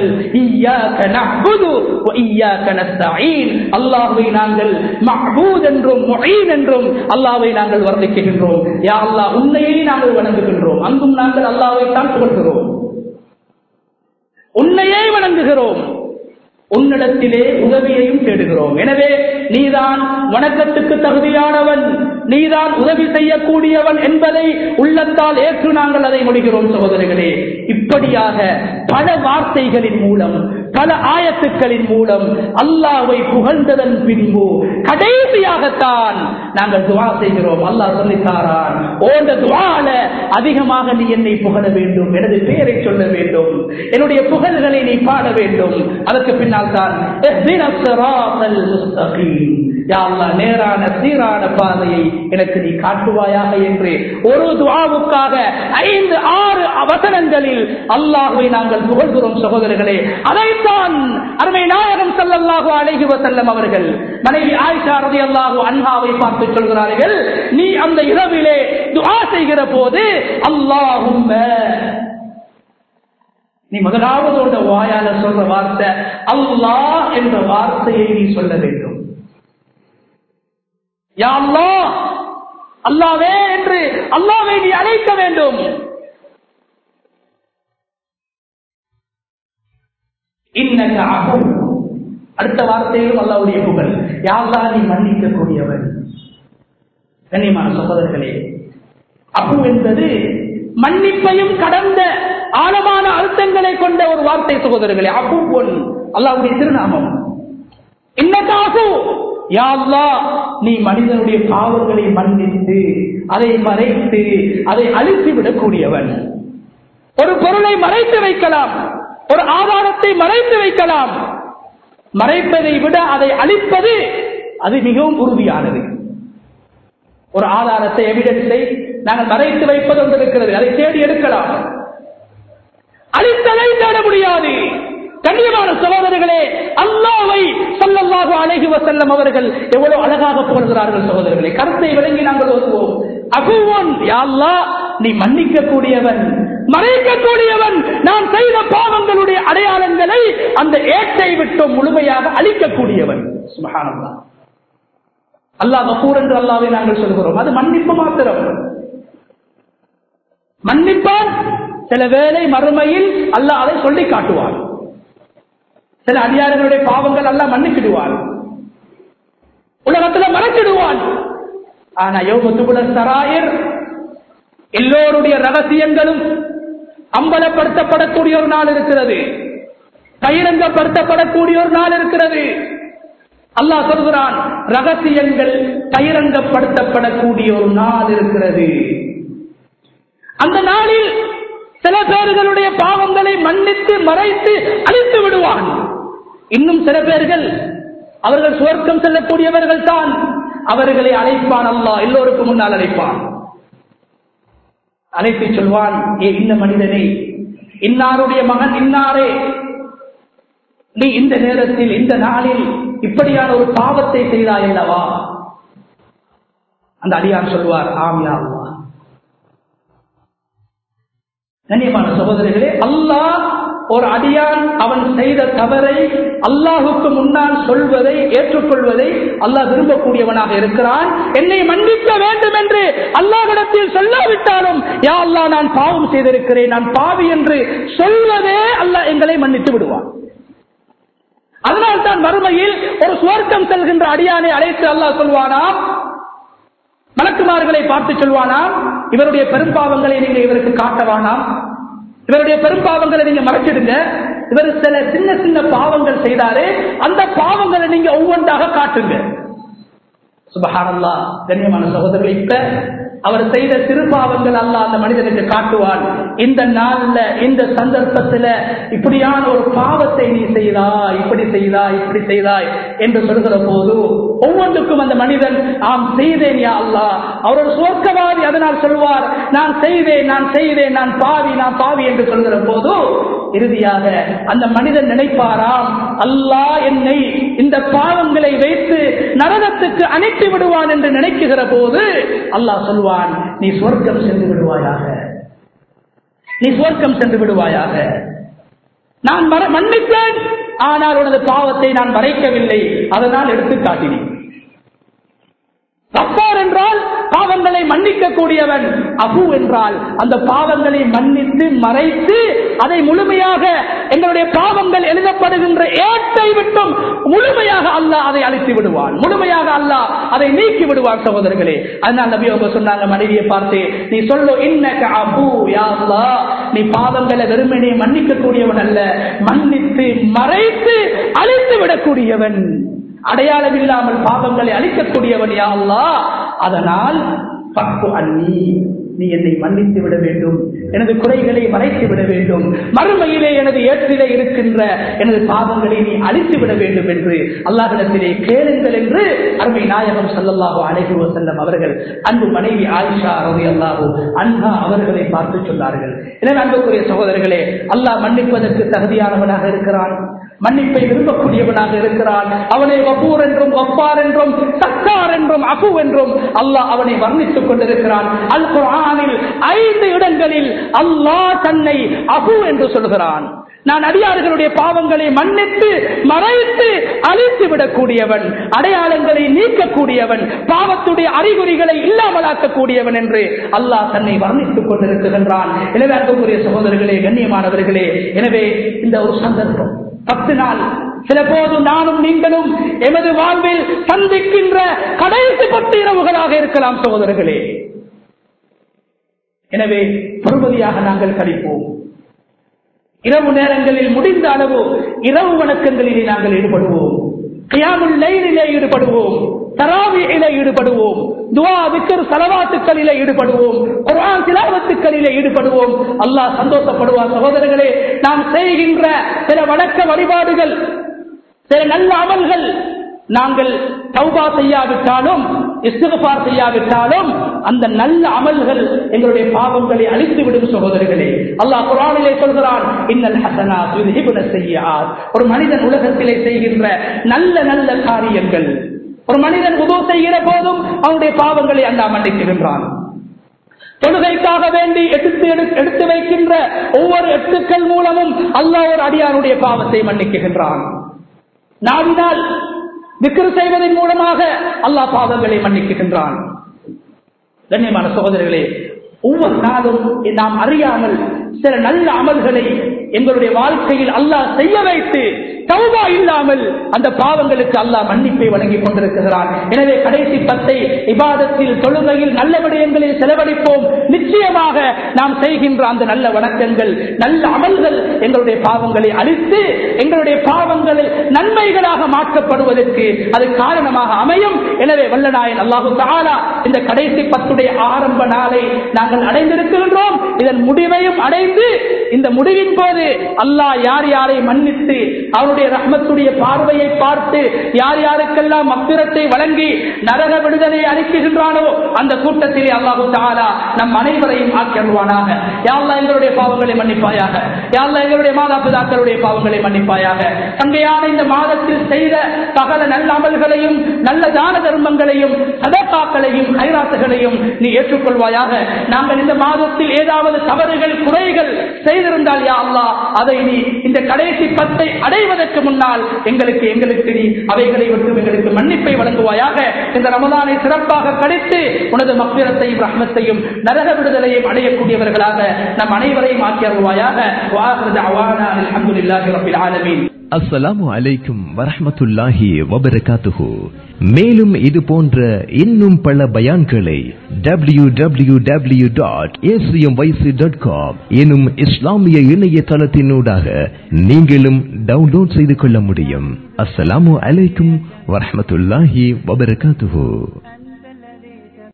Speaker 1: அல்லாஹுவை நாங்கள் மஹபூத் என்றும் மொயின் என்றும் அல்லாவை நாங்கள் வர்ணிக்கின்றோம் யா அல்லாஹ் உன்னையே நாங்கள் வணங்குகின்றோம் அங்கும் நாங்கள் அல்லாவை தான் புகழ்கிறோம் உன்னையே வணங்குகிறோம் உன்னிடத்திலே உதவியையும் தேடுகிறோம் எனவே நீதான் வணக்கத்துக்கு தகுதியானவன் நீதான் உதவி செய்யக்கூடியவன் என்பதை உள்ளத்தால் ஏற்று நாங்கள் அதை முடிகிறோம் சகோதரிகளே இப்படியாக பல வார்த்தைகளின் மூலம் பல ஆயத்துக்களின் மூலம் அல்லாவை புகழ்ந்ததன் பின்பு கடைசியாகத்தான் நாங்கள் துவா செய்கிறோம் அல்லாஹ் சொல்லித்தாரான் ஓந்த துவால அதிகமாக நீ என்னை புகழ வேண்டும் எனது பெயரை சொல்ல வேண்டும் என்னுடைய புகழ்களை நீ பாட வேண்டும் அதற்கு பின்னால் தான் நேரான சீரான பாதையை எனக்கு நீ காட்டுவாயாக என்று ஒரு துவாவுக்காக ஐந்து ஆறு வசனங்களில் அல்லாஹுவை நாங்கள் புகழ்கிறோம் சகோதரர்களே அதைத்தான் அருமை நாயகம் சல்லல்லாஹு அலைஹி வசல்லம் அவர்கள் மனைவி ஆயிஷா ரதி அல்லாஹு அன்ஹாவை பார்த்து சொல்கிறார்கள் நீ அந்த இரவிலே துவா செய்கிற போது அல்லாஹும் நீ முதலாவது உள்ள வாயால சொல்ற வார்த்தை அல்லாஹ் என்ற வார்த்தையை நீ சொல்ல வேண்டும் யா அல்லாஹ் அல்லாவே என்று அல்லாவை நீ அழைக்க வேண்டும் இன்னக அபு அடுத்த வார்த்தையிலும் அல்லாவுடைய புகழ் யாழ்லா நீ மன்னிக்க கூடியவன் கண்ணியமான சகோதரர்களே அபு என்பது மன்னிப்பையும் கடந்த ஆழமான அர்த்தங்களை கொண்ட ஒரு வார்த்தை சகோதரர்களே அபு பொன் அல்லாவுடைய திருநாமம் இன்னக்காகு யாழ்லா நீ மனிதனுடைய பாவங்களை மன்னித்து அதை மறைத்து அதை அழித்து விடக்கூடியவன் ஒரு பொருளை மறைத்து வைக்கலாம் ஒரு ஆதாரத்தை மறைத்து வைக்கலாம் மறைப்பதை விட அதை அழிப்பது அது மிகவும் உறுதியானது ஒரு ஆதாரத்தை எவிடன்ஸை நாங்கள் மறைத்து வைப்பது ஒன்று இருக்கிறது அதை தேடி எடுக்கலாம் அழித்ததை தேட முடியாது கண்ணியமான சகோதரர்களே அல்லாவை சல்லல்லாஹு அழகி வசல்லம் அவர்கள் எவ்வளவு அழகாக போடுகிறார்கள் சகோதரர்களே கருத்தை விளங்கி நாங்கள் ஓதுவோம் அகுவோன் யாழ்லா நீ மன்னிக்க கூடியவன் மறைக்கக்கூடியவன் நான் செய்த பாவங்களுடைய அடையாளங்களை அந்த ஏட்டை விட்டு முழுமையாக அழிக்கக்கூடியவன் சுபஹானல்லா அல்லாஹ் கபூர் என்று அல்லாவை நாங்கள் சொல்கிறோம் அது மன்னிப்பு மாத்திரம் மன்னிப்பான் சில வேளை மறுமையில் அல்லாஹ் அதை சொல்லி காட்டுவான் சில அதிகாரிகளுடைய பாவங்கள் எல்லாம் மன்னிச்சிடுவான் உலகத்துல மறைச்சிடுவான் ஆனா யோகத்துக்குள்ள சராயர் எல்லோருடைய ரகசியங்களும் அம்பலப்படுத்தப்படக்கூடிய ஒரு நாள் இருக்கிறது பகிரங்கப்படுத்தப்படக்கூடிய ஒரு நாள் இருக்கிறது அல்லாஹ் சொல்கிறான் ரகசியங்கள் பகிரங்கப்படுத்தப்படக்கூடிய ஒரு நாள் இருக்கிறது அந்த நாளில் சில பேர்களுடைய பாவங்களை மன்னித்து மறைத்து அழித்து விடுவான் இன்னும் சில பேர்கள் அவர்கள் சுவர்க்கம் செல்லக்கூடியவர்கள் தான் அவர்களை அழைப்பான் அல்லா எல்லோருக்கும் முன்னால் அழைப்பான் அழைத்து சொல்வான் ஏ இந்த மனிதனே இன்னாருடைய மகன் இன்னாரே நீ இந்த நேரத்தில் இந்த நாளில் இப்படியான ஒரு பாவத்தை செய்தாய் அல்லவா அந்த அடியார் சொல்வார் ஆமியா அல்லா கண்ணியமான சகோதரர்களே அல்லாஹ் ஒரு அடியான் அவன் செய்த தவறை அல்லாஹுக்கு முன்னால் சொல்வதை ஏற்றுக்கொள்வதை அல்லாஹ் விரும்பக்கூடியவனாக இருக்கிறான் என்னை மன்னிக்க வேண்டும் என்று அல்லாஹிடத்தில் சொல்லாவிட்டாலும் யா அல்லாஹ் நான் பாவம் செய்திருக்கிறேன் நான் பாவி என்று சொல்வதே அல்லாஹ் எங்களை மன்னித்து விடுவான் அதனால் தான் மறுமையில் ஒரு சுவர்க்கம் செல்கின்ற அடியானை அழைத்து அல்லாஹ் சொல்வானாம் மலக்குமார்களை பார்த்து சொல்வானாம் இவருடைய பெரும்பாவங்களை நீங்க இவருக்கு காட்டவானாம் இவருடைய பெரும்பாவங்களை நீங்க மறைச்சிடுங்க இவர் சில சின்ன சின்ன பாவங்கள் செய்தாரே அந்த பாவங்களை நீங்க ஒவ்வொன்றாக காட்டுங்க சுபஹானல்லா கண்ணியமான சகோதரர்கள் இப்ப அவர் செய்த திருப்பாவங்கள் அல்ல அந்த மனிதனுக்கு காட்டுவான் இந்த நாள்ல இந்த சந்தர்ப்பத்துல இப்படியான ஒரு பாவத்தை நீ செய்தாய் இப்படி செய்தாய் இப்படி செய்தாய் என்று சொல்கிற போது ஒவ்வொன்றுக்கும் அந்த மனிதன் ஆம் செய்தேன் யா அல்லா அவர் ஒரு சுவர்க்கவாதி அதனால் சொல்வார் நான் செய்தேன் நான் செய்தேன் நான் பாவி நான் பாவி என்று சொல்கிற போது இறுதியாக அந்த மனிதன் நினைப்பாராம் அல்லாஹ் என்னை இந்த பாவங்களை வைத்து நரகத்துக்கு அனுப்பி விடுவான் என்று நினைக்குகிற போது அல்லாஹ் சொல்வான் நீ சொர்க்கம் சென்று விடுவாயாக நீ சொர்க்கம் சென்று விடுவாயாக நான் மற- மன்னிப்பேன் ஆனால் உனது பாவத்தை நான் மறைக்கவில்லை அதனால் எடுத்து காட்டினேன் கப்பார் என்றால் பாவங்களை மன்னிக்க கூடியவன் அபு என்றால் அந்த பாவங்களை மன்னித்து மறைத்து அதை முழுமையாக எங்களுடைய பாவங்கள் எழுதப்படுகின்ற ஏட்டை விட்டும் முழுமையாக அல்லாஹ் அதை அழித்து விடுவான் முழுமையாக அல்லாஹ் அதை நீக்கி விடுவான் சகோதரர்களே அதனால் நபி அவங்க சொன்னாங்க மனைவியை பார்த்து நீ சொல்லு இன்னக அபு யா அல்லாஹ் நீ பாவங்களை வெறுமனே மன்னிக்க கூடியவன் அல்ல மன்னித்து மறைத்து அழித்து விடக்கூடியவன் அடையாளம் இல்லாமல் பாவங்களை அழிக்கக்கூடியவன் யா அல்லாஹ் அதனால் பக்கு அன்னி நீ என்னை மன்னித்து விட வேண்டும் எனது குறைகளை மறைத்து விட வேண்டும் மறுமையிலே எனது ஏற்றிலே இருக்கின்ற எனது பாவங்களை நீ அழித்து விட வேண்டும் என்று அல்லாஹிடத்திலே கேளுங்கள் என்று அருமை நாயகம் ஸல்லல்லாஹு அலைஹி வஸல்லம் அவர்கள் அன்பு மனைவி ஆயிஷா ரலியல்லாஹு அன்ஹா அவர்களை பார்த்து சொன்னார்கள் எனவே அன்புக்குரிய சகோதரர்களே அல்லாஹ் மன்னிப்பதற்கு தகுதியானவனாக இருக்கிறான் மன்னிப்பை விரும்பக்கூடியவனாக இருக்கிறான் அவனை வபூர் என்றும் வப்பார் என்றும் சக்கார் என்றும் அபு என்றும் அல்லாஹ் அவனை வர்ணித்துக் கொண்டிருக்கிறான் அல் குர்ஆனில் ஐந்து இடங்களில் அல்லாஹ் தன்னை அபு என்று சொல்கிறான் நான் அடியார்களுடைய பாவங்களை மன்னித்து மறைத்து அழித்து விடக்கூடியவன் அடையாளங்களை நீக்கக்கூடியவன் பாவத்துடைய அறிகுறிகளை இல்லாமலாக்கக்கூடியவன் என்று அல்லாஹ் தன்னை வர்ணித்துக் கொண்டிருக்கின்றான் எனவே அன்புக்குரிய சகோதரர்களே கண்ணியமானவர்களே எனவே இந்த ஒரு சந்தர்ப்பம் பத்து நாள் சில போது நானும் நீங்களும் எமது வாழ்வில் சந்திக்கின்ற கடைசி பத்து இரவுகளாக இருக்கலாம் சகோதரர்களே எனவே பொறுமதியாக நாங்கள் கழிப்போம் இரவு நேரங்களில் முடிந்த அளவு இரவு வணக்கங்களிலே நாங்கள் ஈடுபடுவோம் கியாமுல் லைலிலே ஈடுபடுவோம் தராவியிலே ஈடுபடுவோம் துவா விக்கர் சலவாத்துக்களிலே ஈடுபடுவோம் குர்ஆன் திலாவத்துக்களிலே ஈடுபடுவோம் அல்லாஹ் சந்தோஷப்படுவார் சகோதரர்களே நாம் செய்கின்ற சில வணக்க வழிபாடுகள் சில நல்ல அமல்கள் நாங்கள் தௌபா செய்யாவிட்டாலும் இஸ்திகபார் செய்யாவிட்டாலும் அந்த நல்ல அமல்கள் எங்களுடைய பாவங்களை அழித்து விடும் சகோதரர்களே அல்லாஹ் குரானிலே சொல்கிறான் இன்னல் ஹசனா யுذهبن السيئات ஒரு மனிதன் உலகத்திலே செய்கின்ற நல்ல நல்ல காரியங்கள் ஒரு மனிதன் உதவு செய்கிற போதும் அவனுடைய பாவங்களை அல்லாஹ் மன்னிக்கின்றான் தொழுகைக்காக வேண்டி எடுத்து எடு- எடுத்து வைக்கின்ற ஒவ்வொரு எட்டுக்கள் மூலமும் அல்லாஹ் ஒரு அடியானுடைய பாவத்தை மன்னிக்குகின்றான் நாடினால் விக்கிரு செய்வதன் மூலமாக அல்லாஹ் பாவங்களை மன்னிக்குகின்றான் கண்ணியமான சகோதரர்களே ஒவ்வொரு நாளும் நாம் அறியாமல் சில நல்ல அமல்களை எங்களுடைய வாழ்க்கையில் அல்லாஹ் செய்ய வைத்து தௌபா இல்லாமல் அந்த பாவங்களுக்கு அல்லாஹ் மன்னிப்பை வழங்கிக் கொண்டிருக்கிறான் எனவே கடைசி பத்தை இபாதத்தில் தொழுகையில் நல்ல விடயங்களில் செலவழிப்போம் நிச்சயமாக நாம் செய்கின்ற அந்த நல்ல வணக்கங்கள் நல்ல அமல்கள் எங்களுடைய பாவங்களை அழித்து எங்களுடைய பாவங்களை நன்மைகளாக மாற்றப்படுவதற்கு அது காரணமாக அமையும் எனவே வல்லநாயன் அல்லாஹு தாலா இந்த கடைசி பத்துடைய ஆரம்ப நாளை நாங்கள் அடைந்திருக்கின்றோம் இதன் முடிவையும் அடைந்து இந்த முடிவின் போது அல்லாஹ் யார் யாரை மன்னித்து அவருடைய ரஹ்மத்துடைய பார்வையை பார்த்து யார் யாருக்கெல்லாம் மக்கிரத்தை வழங்கி நரக விடுதலை அளிக்குகின்றானோ அந்த கூட்டத்திலே அல்லாஹு தாலா நம் அனைவரையும் ஆக்கிடுவானாக யாழ்லா எங்களுடைய பாவங்களை மன்னிப்பாயாக யாழ்லா எங்களுடைய மாதா பிதாக்களுடைய பாவங்களை மன்னிப்பாயாக தங்கையான இந்த மாதத்தில் செய்த சகல நல்ல அமல்களையும் நல்ல தான தர்மங்களையும் சதக்காக்களையும் கைராத்துகளையும் நீ ஏற்றுக்கொள்வாயாக நாங்கள் இந்த மாதத்தில் ஏதாவது தவறுகள் குறைகள் செய்திருந்தால் யா அல்லாஹ் அதை நீ இந்த கடைசி பத்தை அடைவதற்கு முன்னால் எங்களுக்கு எங்களுக்கு நீ அவைகளை விட்டு எங்களுக்கு மன்னிப்பை வழங்குவாயாக இந்த ரமதானை சிறப்பாக கழித்து உனது மக்கிரத்தையும் ரஹ்மத்தையும் நரக விடுதலையும் அடையக்கூடியவர்களாக நம் அனைவரையும் ஆக்கி அருள்வாயாக வாஹிரு தஅவானா அல்ஹம்துலில்லாஹி ரப்பில் ஆலமீன்
Speaker 2: அஸ்ஸலாமு அலைக்கும் வரஹ்மத்துல்லாஹி வபரகாத்துஹு மேலும் இது போன்ற இன்னும் பல பயான்களை W W W dot dot com எனும் இஸ்லாமிய இணையதளத்தினூடாக நீங்களும் டவுன்லோட் செய்து கொள்ள முடியும் அஸ்ஸலாமு அலைக்கும் வரஹ்மத்துல்லாஹி வபரகாத்துஹு